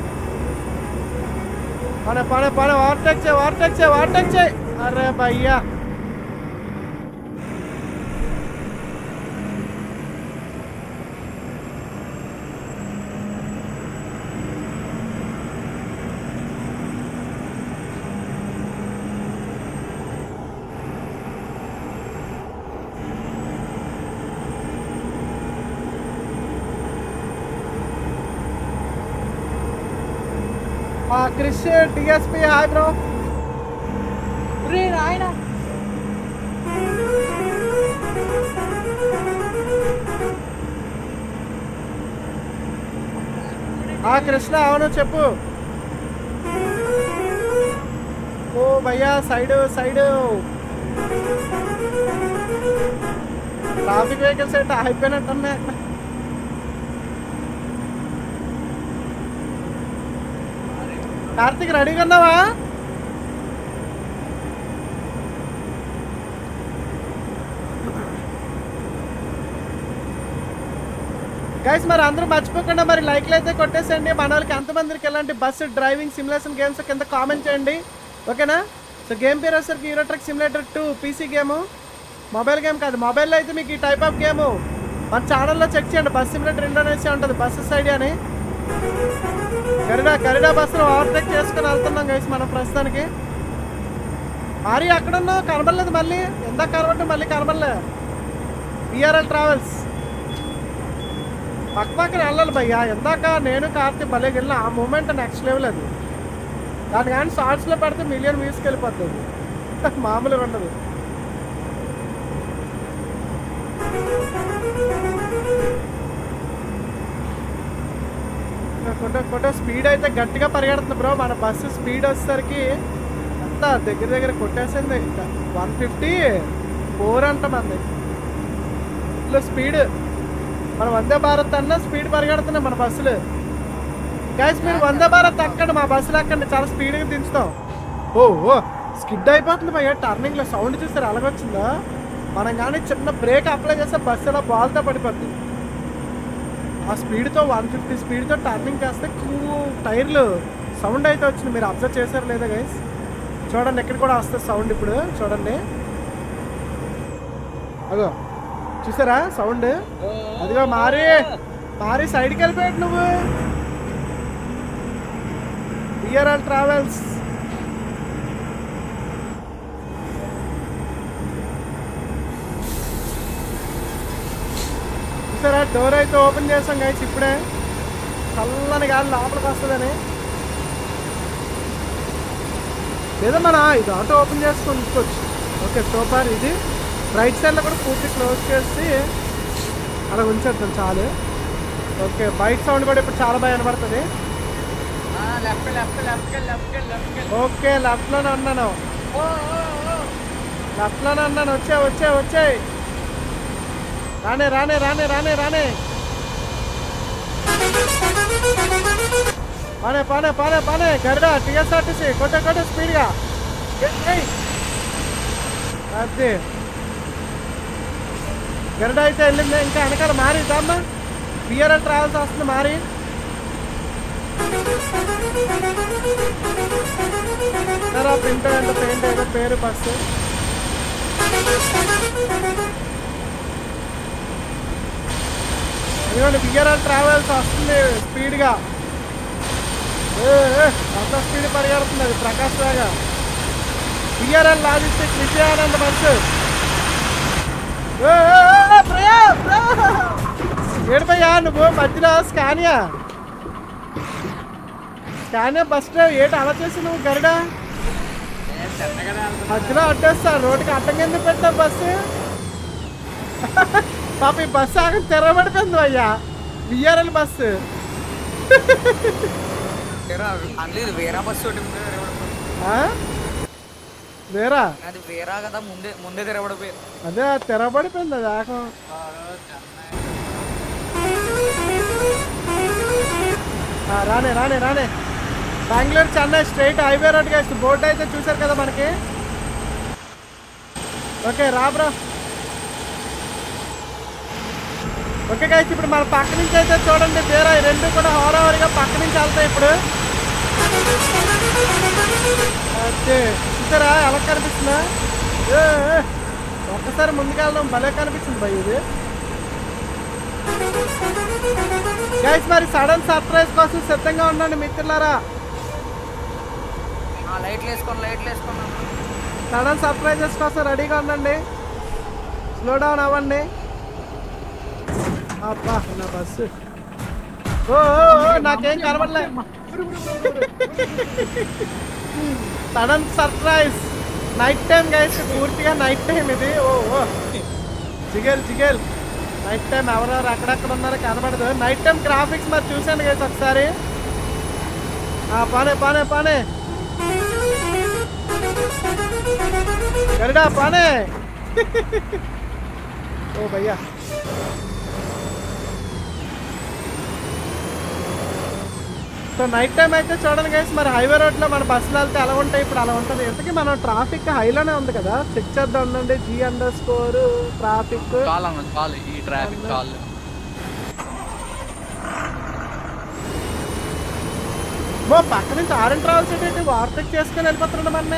పడే పడే పడే ఓవర్టేక్ చేయి ఓవర్టేక్ చేయి ఓవర్టేక్ చేయి అరే భయ్యా ఆ క్రిష్ డిఎస్పి హాయ్ బ్రో రే నాయన ఆ కృష్ణ అవును చెప్పు ఓ భయ్యా సైడ్ సైడ్ ట్రాఫిక్ వెహికల్స్ అయితే అయిపోయినట్టున్నాయి కార్తీక్ రెడీగా ఉన్నావా గైస్ మరి అందరూ మర్చిపోకుండా మరి లైక్లు అయితే కొట్టేసేయండి మన వాళ్ళకి ఎంతమందికి ఎలాంటి బస్సు డ్రైవింగ్ సిమ్యులేషన్ గేమ్స్ కింద కామెంట్ చేయండి ఓకేనా సో గేమ్ పేరు వచ్చేసరికి Euro truck simulator two PC game mobile game కాదు మొబైల్లో అయితే మీకు ఈ టైప్ ఆఫ్ గేమ్ మన ఛానల్లో చెక్ చేయండి బస్ సిమ్యులేటర్ ఇండోనేషియా ఉంటుంది బస్సెస్ ఐడియా అని గరిడా గరిడా బస్సును ఓవర్టేక్ చేసుకుని వెళ్తున్నాం గైస్ మనం ప్రస్తుతానికి మరి అక్కడ ఉన్నావు కనబడలేదు మళ్ళీ ఎంత కనబడ్డా మళ్ళీ కనబడలే బిఆర్ఎల్ ట్రావెల్స్ పక్క పక్కన వెళ్ళాలి భయ్యా ఎందాక నేను కార్తీక్ భలే వెళ్ళిన ఆ మూమెంట్ నెక్స్ట్ లెవెల్ అది దాని కానీ షార్ట్స్లో పెడితే మిలియన్ వ్యూస్కి వెళ్ళిపోతుంది మామూలుగా ఉండదు కొట్ట కొట్ట స్పీడ్ అయితే గట్టిగా పరిగెడుతుంది బ్రో మన బస్సు స్పీడ్ వచ్చేసరికి ఎంత దగ్గర దగ్గర కొట్టేసింది ఇంకా వన్ ఫిఫ్టీ ఫోర్ అంట మంది ఇట్లా స్పీడ్ మన వందే భారత్ అన్న స్పీడ్ పరిగెడుతున్నాయి మన బస్సులు గైస్ మీరు వందే భారత్ ఎక్కండి మా బస్సులు ఎక్కండి చాలా స్పీడ్గా దించుతాం ఓ ఓ స్కిడ్ అయిపోతుంది భయ్య టర్నింగ్ లో సౌండ్ చూసారు అలాగొచ్చిందా మనం కానీ చిన్న బ్రేక్ అప్లై చేస్తే బస్సు ఇలా బాల్తో పడిపోద్ది ఆ స్పీడ్తో వన్ ఫిఫ్టీ స్పీడ్తో టర్నింగ్ చేస్తే కూ టైర్లు సౌండ్ అయితే వచ్చింది మీరు అబ్జర్వ్ చేశారు లేదా గైస్ చూడండి ఎక్కడ కూడా వస్తుంది సౌండ్ ఇప్పుడు చూడండి అగో చూసారా సౌండ్ అదిగో మారి మారి సైడ్కి వెళ్ళిపోయాడు నువ్వు బిఆర్ఎల్ ట్రావెల్స్ చూసారా డోర్ అయితే ఓపెన్ చేసాం గైస్ ఇప్పుడే చల్లని గాలి లోపలికి వస్తుందని లేదా మన ఇది ఆటో ఓపెన్ చేసుకొని ఉంచుకోవచ్చు ఓకే సూపర్ ఇది రైట్ సైడ్లో కూడా పూర్తి క్లోజ్ చేసి అలా ఉంచేద్దాం చాలు ఓకే బైక్ సౌండ్ కూడా ఇప్పుడు చాలా బాగా వినబడుతుంది left left left left left okay లెఫ్ట్లోనే ఉన్నాను లెఫ్ట్లోనే ఉన్నాను వచ్చే వచ్చే వచ్చే రానే రానే రానే రానే రానే పానే పానే పానే పానే గరుడ టీఎస్ఆర్టీసీ కొట్ట కొట్ట స్పీడ్గా అదే గరుడ అయితే వెళ్ళింది ఇంకా వెనకాల మారి దామ్మా బిఆర్ఎల్ ట్రావెల్స్ వస్తుంది మారి సరే ప్రింట్ ఎంత పెయింట్ ఏదో పేరు బస్సు ఇదిగోండి బిఆర్ఎల్ ట్రావెల్స్ వస్తుంది స్పీడ్గా ఏ, ఏ, అంత స్పీడ్ పరిగెడుతుంది అది ప్రకాష్ లాగా బిఆర్ఎల్ లాజిస్టిక్ విజయానంద బస్సు ఏ, ఏ, ఏ, ప్రియా, ప్రియా. ఏడిపోయా నువ్వు మధ్యలో స్కానియా స్కానియా బస్ డ్రైవ్ ఏంటి అలా చేసి నువ్వు గరుడా మధ్యలో అడ్డేస్తా రోడ్డుకి అడ్డం కింద పెట్టా బస్సు పాప ఈ బస్సు ఆగ తెరబడిపోయింది అయ్యా బిఆర్ఎల్ బస్సు అందులో ఇది వేరే బస్సు ఒకటి ముందే తిరగబడిపోయింది ఆ? వేరా అది వేరా కదా ముందే ముందే తిరగబడిపోయింది అదే తెరబడిపోయింది అది ఆకం ఆ, రానే రానే రానే Bengaluru Chennai straight highway road guys board అయితే చూసారు కదా మనకి ఓకే రా బ్రో ఓకే గైస్ ఇప్పుడు మన పక్క నుంచి అయితే చూడండి వేరే ఈ రెండు కూడా హోరావరిగా పక్క నుంచి వెళ్తాయి ఇప్పుడు ఓకే చూసారా ఎలా కనిపిస్తుందా ఏ, ఏ, ఒక్కసారి ముందుకెళ్దాం భలే కనిపించింది భయ్ ఇది గైస్ మరి సడన్ సర్ప్రైజ్ కోసం సిద్ధంగా ఉండండి మిత్రులారా ఆ లైట్లు వేసుకొని లైట్లు వేసుకున్నాను సడన్ సర్ప్రైజెస్ కోసం రెడీగా ఉండండి స్లో డౌన్ అవ్వండి అబ్బా నా బస్సు ఓ ఓ, ఓ, నాకేం కనబడలే sudden surprise night time guys పూర్తిగా నైట్ టైం ఇది ఓ ఓ జిగేల్ జిగేల్ నైట్ టైం ఎవరెవరు అక్కడక్కడ ఉన్నారో కనబడదు నైట్ టైం గ్రాఫిక్స్ మరి చూశాను గైస్ ఒకసారి ఆ పానే పానే పానే గరుడా పానే ఓ భయ్యా సో నైట్ టైం అయితే చూడండి గైస్ మరి హైవే రోడ్లో మన బస్సులు వెళ్తే ఎలా ఉంటాయి ఇప్పుడు అలా ఉంటుంది ఇంతకీ మన ట్రాఫిక్ హైలోనే ఉంది కదా చెక్ చేద్దాం ఉండండి జీ అండర్ స్కోర్ ట్రాఫిక్ చాలు అన్న చాలు ఈ ట్రాఫిక్ చాలు ఓ పక్క నుంచి ఆరెంజ్ ట్రావెల్స్ ఏంటి వార్తక్ చేసుకుని వెళ్ళిపోతున్నాడు మన్నే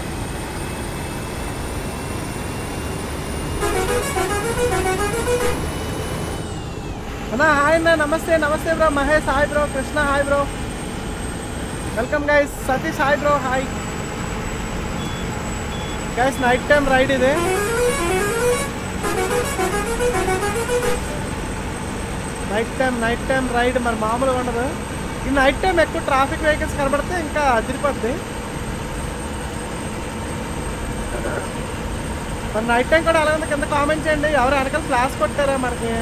అన్నా హాయ్ అన్న నమస్తే నమస్తే bro Mahesh hi bro Krishna hi bro welcome guys Satish hi bro hi guys night time ride ఇది night time night time ride మరి మామూలుగా ఉండదు ఈ నైట్ టైం ఎక్కువ ట్రాఫిక్ వెహికల్స్ కనబడితే ఇంకా అదిరిపోద్ది మరి నైట్ టైం కూడా ఎలా ఉంది కింద కామెంట్ చేయండి ఎవరు వెనకాల ఫ్లాష్ కొట్టారా మనకి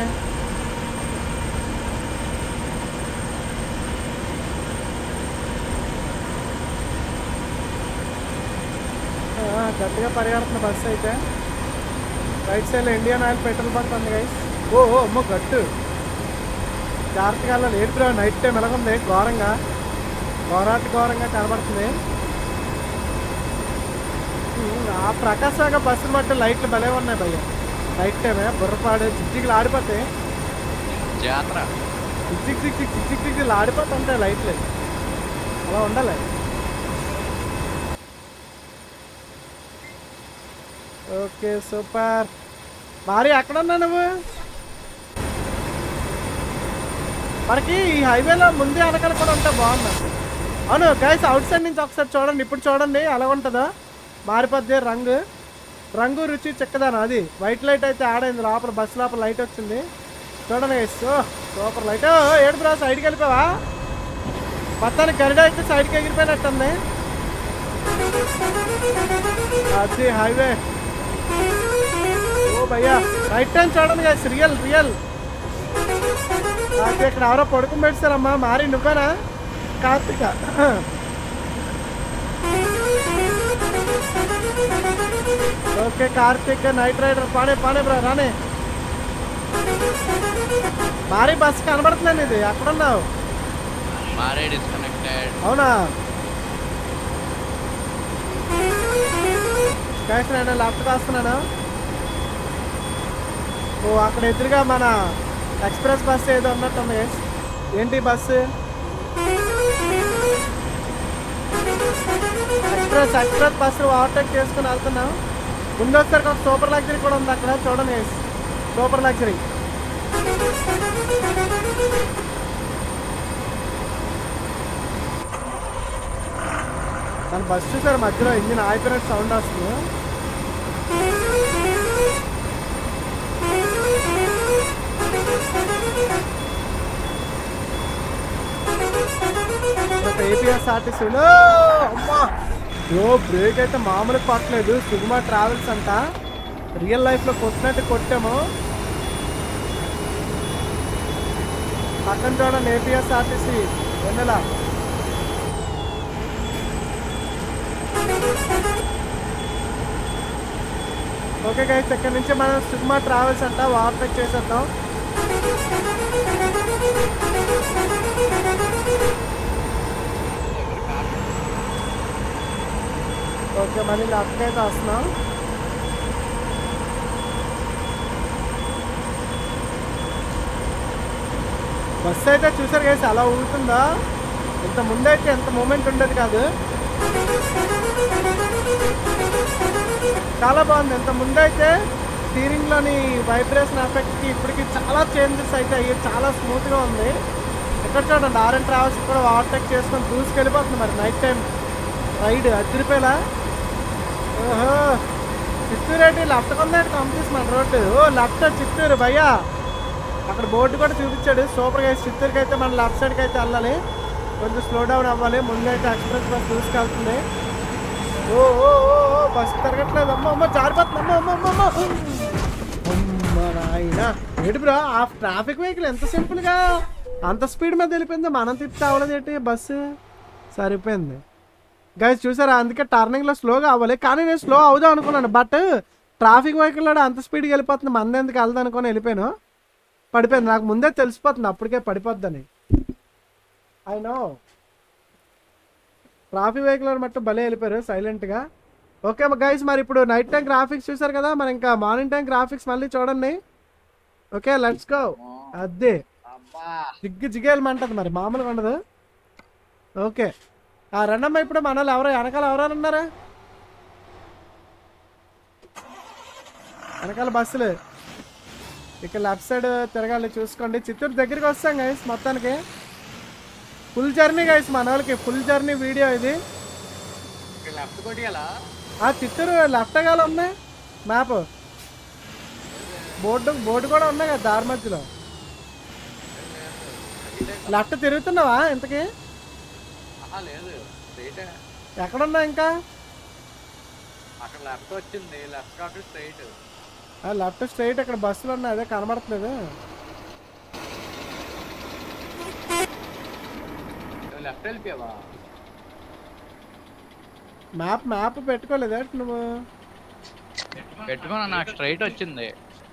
ఆ, గట్టిగా పరిగెడుతున్న బస్సు అయితే right side Indian Oil petrol bunk ఉంది గైస్ ఓ ఓ అమ్మో గట్టు జాగ్రత్తగా వెళ్ళాలి ఏంటి బ్రో నైట్ టైం ఎలాగుంది ఘోరంగా ఘోరాటి ఘోరంగా కనబడుతుంది ఉమ్, ఆ ప్రకాశంగా బస్సులు బట్టి లైట్లు భలే ఉన్నాయి భయ్య నైట్ టైమే బుర్రపాడు చిక్చిక్లు ఆడిపోతాయి జాతర చిక్ చిక్ చిక్ చిక్ చిక్ చిక్ చిక్ ఆడిపోతుంటాయి లైట్లు అలా ఉండాలి ఓకే సూపర్ మరి ఎక్కడ ఉన్నా నువ్వు మనకి ఈ హైవేలో ముందే వెనకాల కూడా ఉంటే బాగుంది అవును గైస్ అవుట్ సైడ్ నుంచి ఒకసారి చూడండి ఇప్పుడు చూడండి ఎలా ఉంటుందో మారిపోద్ది రంగు రంగు రుచి చెక్కదాను అది వైట్ లైట్ అయితే ఆడైంది లోపల బస్ లోపల లైట్ వచ్చింది చూడండి గైస్ ఓ సూపర్ లైట్ ఏడు బ్రా సైడ్కి వెళ్ళిపోవా మొత్తానికి గరిడ అయితే సైడ్కి ఎగిరిపోయినట్టుంది అది హైవే ఓ భయ్యా రైట్ టైం చూడండి గైస్ రియల్ రియల్ నాకు ఇక్కడ ఎవరో పడుకుని పెట్టారమ్మా మారి నువ్వేనా Karthika okay Karthik night rider పానే పానే బ్రా రానే మారి బస్ కనబడుతున్నాను ఇది ఎక్కడున్నావు మారే డిస్కనెక్టెడ్ అవునా గైస్ నేను లెఫ్ట్ కాస్తున్నాను ఓ అక్కడ ఎదురుగా మన ఎక్స్ప్రెస్ బస్ ఏదో ఉన్నట్టుంది గైస్ ఏంటి bus express express bus overtake చేసుకుని వెళ్తున్నాం ముందు వచ్చేసరికి ఒక సూపర్ లగ్జరీ కూడా ఉంది అక్కడ చూడండి గైస్ సూపర్ లగ్జరీ మన బస్ చూసారు మధ్యలో ఇంజిన్ ఆగిపోయినట్టు సౌండ్ వస్తుంది ఒక ఏపీఎస్ ఆర్టీసీలో అమ్మా యో బ్రేక్ అయితే మామూలు కొట్టలేదు సుగుమా ట్రావెల్స్ అంట రియల్ లైఫ్లో కొట్టినట్టు కొట్టాము పక్కన చూడండి APS RTC Vennela okay guys ఇక్కడ నుంచి మనం సుగ్మా ట్రావెల్స్ అంట ఓవర్టేక్ చేసేద్దాం ఓకే మళ్ళీ లెఫ్ట్ అయితే వస్తున్నాం బస్సు అయితే చూసారు గైస్ అలా ఊగుతుందా ఇంత ముందైతే ఎంత మూమెంట్ ఉండేది కాదు చాలా బాగుంది ఇంత ముందైతే స్టీరింగ్ లోని వైబ్రేషన్ ఎఫెక్ట్ కి ఇప్పటికి చాలా చేంజెస్ అయితే అయ్యి చాలా స్మూత్ గా ఉంది ఇక్కడ చూడండి ఆర్ఎన్ ట్రావెల్స్ కూడా ఓవర్టేక్ చేసుకొని దూసుకెళ్ళిపోతుంది మరి నైట్ టైం రైడ్ అదిరిపోయేలా ఓహో చిత్తూరు ఏంటి లెఫ్ట్ కొందంటే కంప్లీస్ మన రోడ్డు ఓ లెఫ్ట్ చిత్తూరు భయ్యా అక్కడ బోర్డు కూడా చూపించాడు సూపర్గా అయితే చిత్తూరుకి అయితే మన లెఫ్ట్ సైడ్కి అయితే వెళ్ళాలి కొంచెం స్లో డౌన్ అవ్వాలి ముందైతే ఎక్స్ప్రెస్ బస్ దూసుకెళ్తుంది ఓ ఓ ఓ ఓ, బస్సు తిరగట్లేదు అమ్మ అమ్మ జారిపోతుంది అమ్మ అమ్మ అమ్మ అమ్మ అమ్మ నాయన ఏంటి బ్రో ఆ ట్రాఫిక్ వెహికల్ ఎంత సింపుల్గా అంత స్పీడ్ మీద వెళ్ళిపోయింది మనం తిప్పి అవ్వలేదు ఏంటి బస్సు సరిపోయింది గైస్ చూసారా అందుకే టర్నింగ్లో స్లోగా అవ్వాలి కానీ నేను స్లో అవుదాం అనుకున్నాను బట్ ట్రాఫిక్ వెహికల్ అంత స్పీడ్గా వెళ్ళిపోతుంది మంది ఎందుకు వెళ్దాం అనుకొని వెళ్ళిపోయాను పడిపోయింది నాకు ముందే తెలిసిపోతుంది అప్పటికే పడిపోద్దని ఐ నో ట్రాఫిక్ వెహికల్ మట్టు భలే వెళ్ళిపోయారు సైలెంట్గా ఓకే గైస్ మరి ఇప్పుడు నైట్ టైం గ్రాఫిక్స్ చూసారు కదా మరి ఇంకా మార్నింగ్ టైం గ్రాఫిక్స్ మళ్ళీ చూడండి ఓకే లెట్స్ గో అదే అబ్బా జిగ్గు జిగేలమంటది మరి మామూలుగా ఉండదు ఓకే ఆ రండమ్మ ఇప్పుడు మన వాళ్ళు ఎవరో వెనకాల ఎవరైనా ఉన్నారా వెనకాల బస్సులు ఇక్కడ లెఫ్ట్ సైడ్ తిరగాలి చూసుకోండి చిత్తూరు దగ్గరికి వస్తాం గైస్ మొత్తానికి ఫుల్ జర్నీ గైస్ మన వాళ్ళకి ఫుల్ జర్నీ వీడియో ఇది ఇక్కడ లెఫ్ట్ కొట్టియాలా ఆ చిత్తూరు లెఫ్ట్ గాలి ఉన్నాయి మ్యాప్ బోర్డు బోర్డు కూడా ఉన్నాయి కదా దారి మధ్యలో లెఫ్ట్ తిరుగుతున్నావా ఇంతకీ ఆహా లేదు రైటే ఎక్కడున్నా ఇంకా అక్కడ లెఫ్ట్ వచ్చింది లెఫ్ట్ కాకుండా స్ట్రైట్ లెఫ్ట్ స్ట్రైట్ ఇక్కడ బస్సులు ఉన్నాయి అదే కనబడట్లేదు లెఫ్ట్ వెళ్ళిపోయావా మ్యాప్ మ్యాప్ పెట్టుకోలేదా నువ్వు పెట్టుకున్నా నాకు స్ట్రైట్ వచ్చింది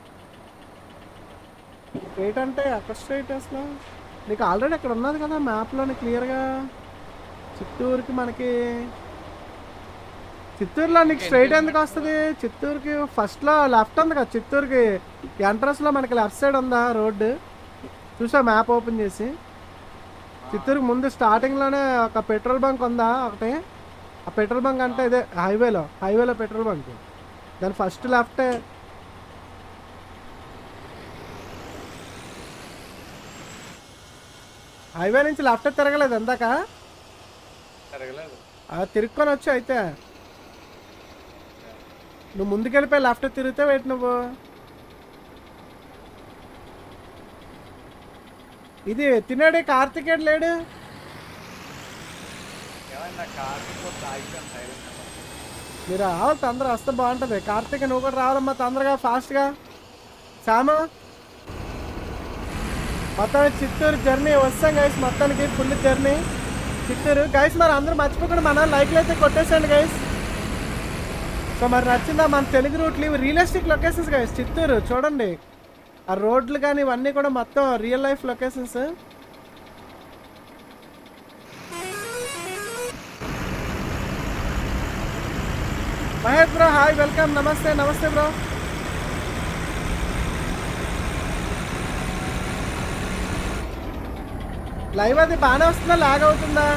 స్ట్రైట్ అంటే అక్కడ స్ట్రైట్ అసలు నీకు ఆల్రెడీ ఇక్కడ ఉన్నది కదా మ్యాప్లోని క్లియర్గా చిత్తూరుకి మనకి చిత్తూరులో నీకు స్ట్రైట్ ఎందుకు వస్తుంది చిత్తూరుకి ఫస్ట్లో లెఫ్ట్ ఉంది కదా చిత్తూరుకి ఎంట్రన్స్లో మనకి లెఫ్ట్ సైడ్ ఉందా రోడ్డు చూసా మ్యాప్ ఓపెన్ చేసి చిత్తూరుకి ముందు స్టార్టింగ్లోనే ఒక పెట్రోల్ బంక్ ఉందా ఒకటి ఆ పెట్రోల్ బంక్ అంటే ఇదే హైవేలో హైవేలో పెట్రోల్ బంక్ దాని ఫస్ట్ లెఫ్టే హైవే నుంచి లెఫ్ట్ తిరగలేదు ఎందాక తిరగలేదు ఆ తిరుక్కొని వచ్చు అయితే నువ్వు ముందుకెళ్ళిపోయి లెఫ్ట్ తిరిగితే వెయిట్ నువ్వు ఇది తిన్నాడు కార్తికేయుడు లేడు ఏమైనా కార్ ఆగిపోయాను సైలెంట్ మీరు రావాలి తొందర వస్తే బాగుంటుంది కార్తీక్ నువ్వు కూడా రావాలమ్మా తొందరగా ఫాస్ట్గా శాము మొత్తం చిత్తూరు జర్నీ వస్తాం గైస్ మొత్తానికి ఫుల్ జర్నీ చిత్తూరు గైస్ మరి అందరూ మర్చిపోకుండా మన లైక్లు అయితే కొట్టేసండి గైస్ సో మరి నచ్చిందా మన తెలుగు రూట్లు ఇవి రియలిస్టిక్ లొకేషన్స్ గైస్ చిత్తూరు చూడండి ఆ రోడ్లు కానీ ఇవన్నీ కూడా మొత్తం real life locations Mahesh bro hi welcome నమస్తే నమస్తే బ్రో లైవ్ అది బాగానే వస్తుందా లాగ్ అవుతుందా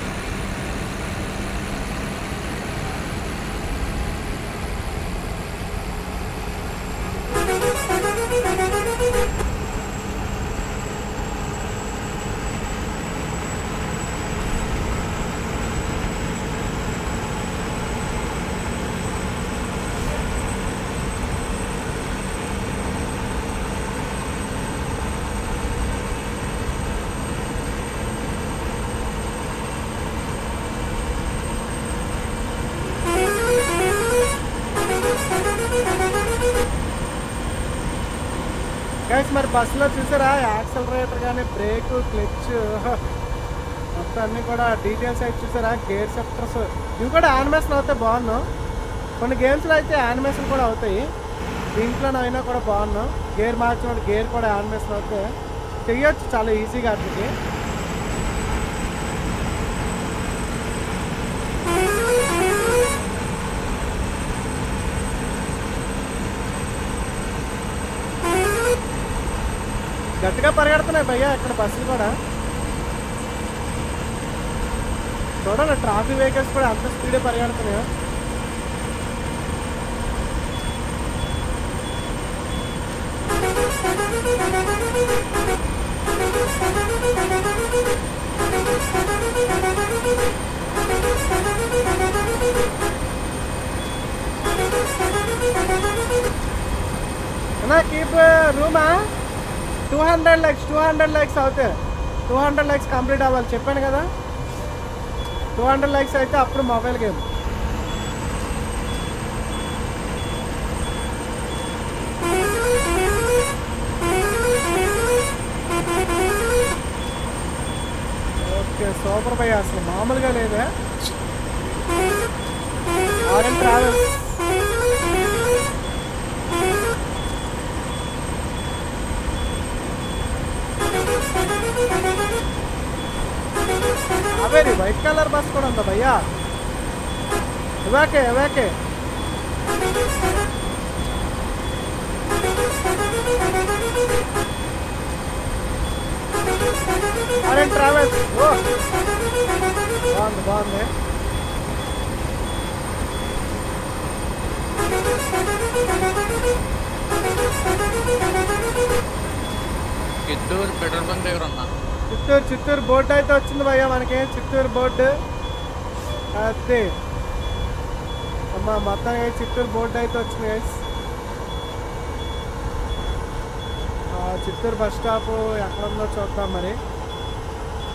గైస్ మరి బస్సులో చూసారా యాక్సలరేటర్ కానీ బ్రేక్ క్లచ్ మొత్తం అన్ని కూడా డీటెయిల్స్ అయితే చూసారా గేర్ సెప్టర్స్ ఇవి కూడా యానిమేషన్ అవుతాయి బాగున్నాం కొన్ని గేమ్స్లో అయితే యానిమేషన్ కూడా అవుతాయి దీంట్లోనైనా కూడా బాగున్నాం గేర్ మార్చిన గేర్ కూడా యానిమేషన్ అవుతే చెయ్యొచ్చు చాలా ఈజీగా అట్లకి గట్టిగా పరిగెడుతున్నాయి భయ్యా ఇక్కడ బస్సులు కూడా చూడండి ట్రాఫిక్ వెహికల్స్ కూడా అంత స్పీడే పరిగెడుతున్నాయో అన్నా కీప్ రూమా two hundred likes two hundred likes అవుతాయి టూ హండ్రెడ్ లైక్స్ కంప్లీట్ అవ్వాలి చెప్పాను కదా టూ హండ్రెడ్ లైక్స్ అయితే అప్పుడు మొబైల్ గేమ్ ఓకే సూపర్ భయ్య అసలు మామూలుగా లేదే ఆరెంజ్ ట్రావెల్స్ అవేరి వైట్ కలర్ బస్ కూడా ఉందా భయ్యా ఇవాకే ఇవాకే అరే ట్రావెల్స్ ఓ బాగుంది బాగుంది చిత్తూరు పెట్రోల్ బంక్ దగ్గర ఉన్నా చిత్తూరు చిత్తూరు బోర్డు అయితే వచ్చింది భయ్యా మనకి చిత్తూరు బోర్డు అదే అమ్మా మొత్తం చిత్తూరు బోర్డు అయితే వచ్చింది guys. ఆ, చిత్తూరు బస్ స్టాప్ ఎక్కడ ఉందో చూద్దాం మరి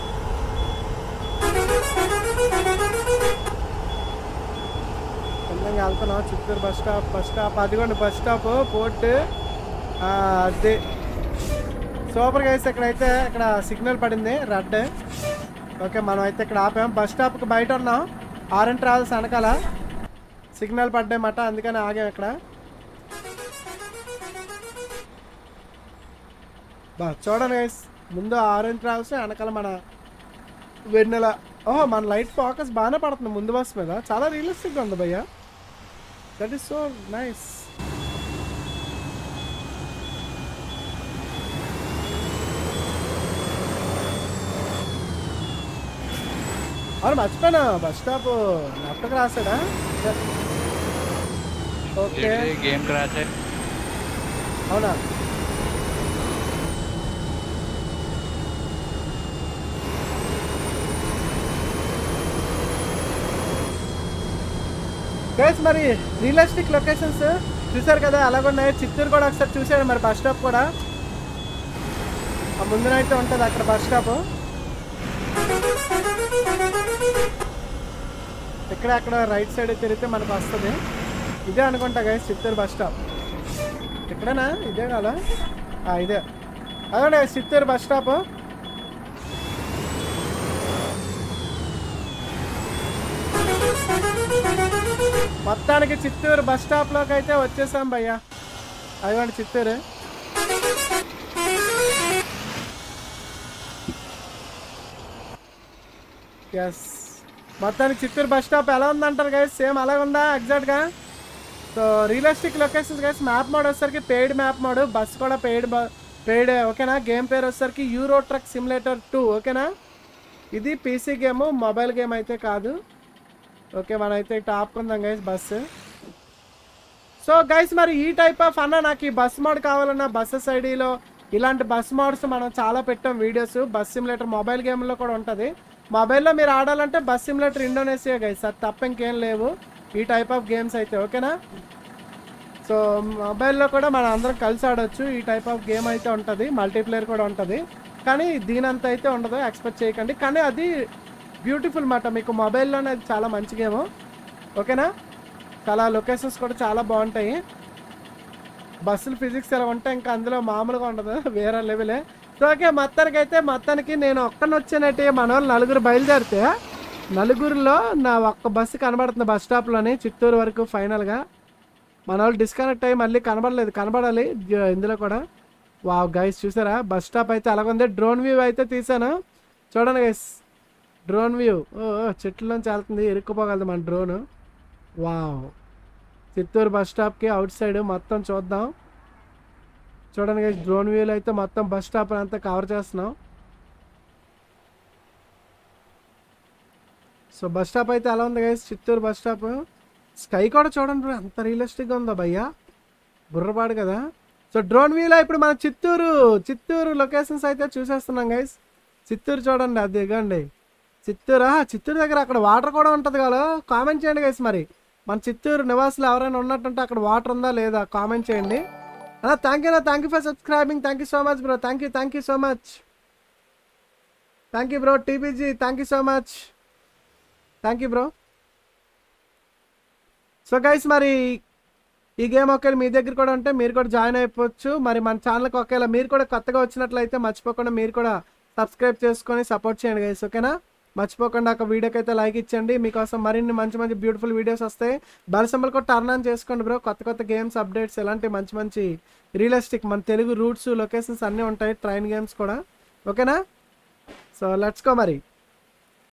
కింద నిదానంగా వెళ్తున్నాం Chittoor bus stop bus stop అదిగోండి బస్ స్టాప్ పోర్ట్ అదే సూపర్ గైస్ ఇక్కడైతే ఇక్కడ సిగ్నల్ పడింది రెడ్ ఓకే మనం అయితే ఇక్కడ ఆపాం బస్ స్టాప్కి బయట ఉన్నాం ఆర్ఎన్ ట్రావెల్స్ వెనకాల సిగ్నల్ పడ్డాయన్నమాట అందుకని ఆగాం ఇక్కడ బా చూడండి గైస్ ముందు ఆరెంజ్ ట్రావెల్స్ వెనకాల మన వెన్నెల ఓహో మన లైట్ ఫోకస్ బాగానే పడుతుంది ముందు బస్ మీద చాలా రియలిస్టిక్గా ఉంది భయ్య దట్ ఈస్ సో నైస్ అవును మర్చిపోయినా బస్ స్టాప్ లెఫ్ట్కి రాసాడా ఓకే గేమ్ క్రాష్ అవునా గైస్ మరి రియలిస్టిక్ లొకేషన్స్ చూసారు కదా అలాగున్నాయి చిత్తూరు కూడా ఒకసారి చూసాడు మరి బస్ స్టాప్ కూడా ఆ ముందునైతే ఉంటుంది అక్కడ బస్ స్టాప్ ఇక్కడ అక్కడ రైట్ సైడ్ తిరిగితే మనకు వస్తుంది ఇదే అనుకుంటా గైస్ చిత్తూరు బస్ స్టాప్ ఇక్కడేనా ఇదే కాదా ఆ, ఇదే అదే చిత్తూరు బస్ స్టాప్ మొత్తానికి చిత్తూరు బస్ స్టాప్లోకి అయితే వచ్చేసాం భయ్యా అదిగోండి చిత్తూరు ఎస్ మొత్తానికి చిత్తూరు బస్ స్టాప్ ఎలా ఉందంటారు గైస్ సేమ్ అలాగే ఉందా ఎగ్జాక్ట్గా so realistic locations guys map mode వచ్చేసరికి పెయిడ్ మ్యాప్ మోడ్ బస్ కూడా పెయిడ్ పెయిడ్ ఓకేనా గేమ్ పేరు వచ్చేసరికి యూరో ట్రక్ సిమ్యులేటర్ టూ ఓకేనా ఇది పీసీ గేమ్ మొబైల్ గేమ్ అయితే కాదు ఓకే మనమైతే ఇటు ఆపుకుందాం గైస్ బస్సు సో గైస్ మరి ఈ టైప్ ఆఫ్ అన్న నాకు ఈ బస్ మోడ్ కావాలన్నా బస్సెస్ ఐడిలో ఇలాంటి బస్ మోడ్స్ మనం చాలా పెట్టాం వీడియోస్ బస్ సిమ్యులేటర్ మొబైల్ గేమ్లో కూడా ఉంటుంది మొబైల్లో మీరు ఆడాలంటే బస్ సిమ్యులేటర్ ఇండోనేషియా గైస్ అది తప్ప ఇంకేం లేవు ఈ టైప్ ఆఫ్ గేమ్స్ అయితే ఓకేనా సో మొబైల్లో కూడా మనం అందరం కలిసి ఆడొచ్చు ఈ టైప్ ఆఫ్ గేమ్ అయితే ఉంటుంది మల్టీప్లేయర్ కూడా ఉంటుంది కానీ దీనంత అయితే ఉండదు ఎక్స్పెక్ట్ చేయకండి కానీ అది బ్యూటిఫుల్ మాట మీకు మొబైల్లోనే అది చాలా మంచి గేమ్ ఓకేనా చాలా లొకేషన్స్ కూడా చాలా బాగుంటాయి బస్సులు ఫిజిక్స్ ఎలా ఉంటాయి ఇంకా అందులో మామూలుగా ఉండదు వేరే లెవెలే సో ఓకే మొత్తానికి అయితే మొత్తానికి నేను ఒక్కని వచ్చానంటే మన వాళ్ళు నలుగురు బయలుదేరితే నలుగురిలో నా ఒక్క బస్సు కనబడుతుంది బస్ స్టాప్లోని చిత్తూరు వరకు ఫైనల్గా మన వాళ్ళు డిస్కనెక్ట్ అయ్యి మళ్ళీ కనబడలేదు కనబడాలి జ- ఇందులో కూడా వావ్ గైస్ చూసారా బస్ స్టాప్ అయితే అలాగుంది డ్రోన్ వ్యూ అయితే తీసాను చూడండి గైస్ డ్రోన్ వ్యూ ఓ ఓ, చెట్లలోంచి వెళ్తుంది ఇరుక్కుపోగలదు మన డ్రోన్ వావ్ చిత్తూరు బస్ స్టాప్కి అవుట్ సైడ్ మొత్తం చూద్దాం చూడండి గైస్ డ్రోన్ వ్యూలో అయితే మొత్తం బస్ స్టాప్ అంతా కవర్ చేస్తున్నాం సో బస్ స్టాప్ అయితే ఎలా ఉంది guys Chittoor bus stop sky కూడా చూడండి bro, ఎంత రియలిస్టిక్గా ఉందో భయ్యా బుర్రపాడు కదా సో డ్రోన్ వ్యూలో ఇప్పుడు మన చిత్తూరు చిత్తూరు లొకేషన్స్ అయితే చూసేస్తున్నాం గైస్ చిత్తూరు చూడండి అది దిగండి చిత్తూరా చిత్తూరు దగ్గర అక్కడ వాటర్ కూడా ఉంటుంది కదా కామెంట్ చేయండి గైస్ మరి మన చిత్తూరు నివాసులు ఎవరైనా ఉన్నట్టుంటే అక్కడ వాటర్ ఉందా లేదా కామెంట్ చేయండి అలా thank you thank you for subscribing thank you so much bro thank you thank you so much thank you bro TPG thank you so much thank you bro so guys మరి ఈ game ఒకవేళ మీ దగ్గర కూడా ఉంటే మీరు కూడా join అయిపోవచ్చు మరి మన ఛానల్కి ఒకవేళ మీరు కూడా కొత్తగా వచ్చినట్లయితే మర్చిపోకుండా మీరు కూడా సబ్స్క్రైబ్ చేసుకొని సపోర్ట్ చేయండి గైస్ ఓకేనా మర్చిపోకుండా ఒక వీడియోకి అయితే లైక్ ఇచ్చండి మీకోసం మరిన్ని మంచి మంచి బ్యూటిఫుల్ వీడియోస్ వస్తాయి బెల్ సింబల్ కూడా టర్న్ ఆన్ చేసుకోండి బ్రో కొత్త కొత్త గేమ్స్ అప్డేట్స్ ఎలాంటి మంచి మంచి రియలిస్టిక్ మన తెలుగు రూట్స్ లొకేషన్స్ అన్నీ ఉంటాయి ట్రైన్ గేమ్స్ కూడా ఓకేనా సో లెట్స్ గో మరి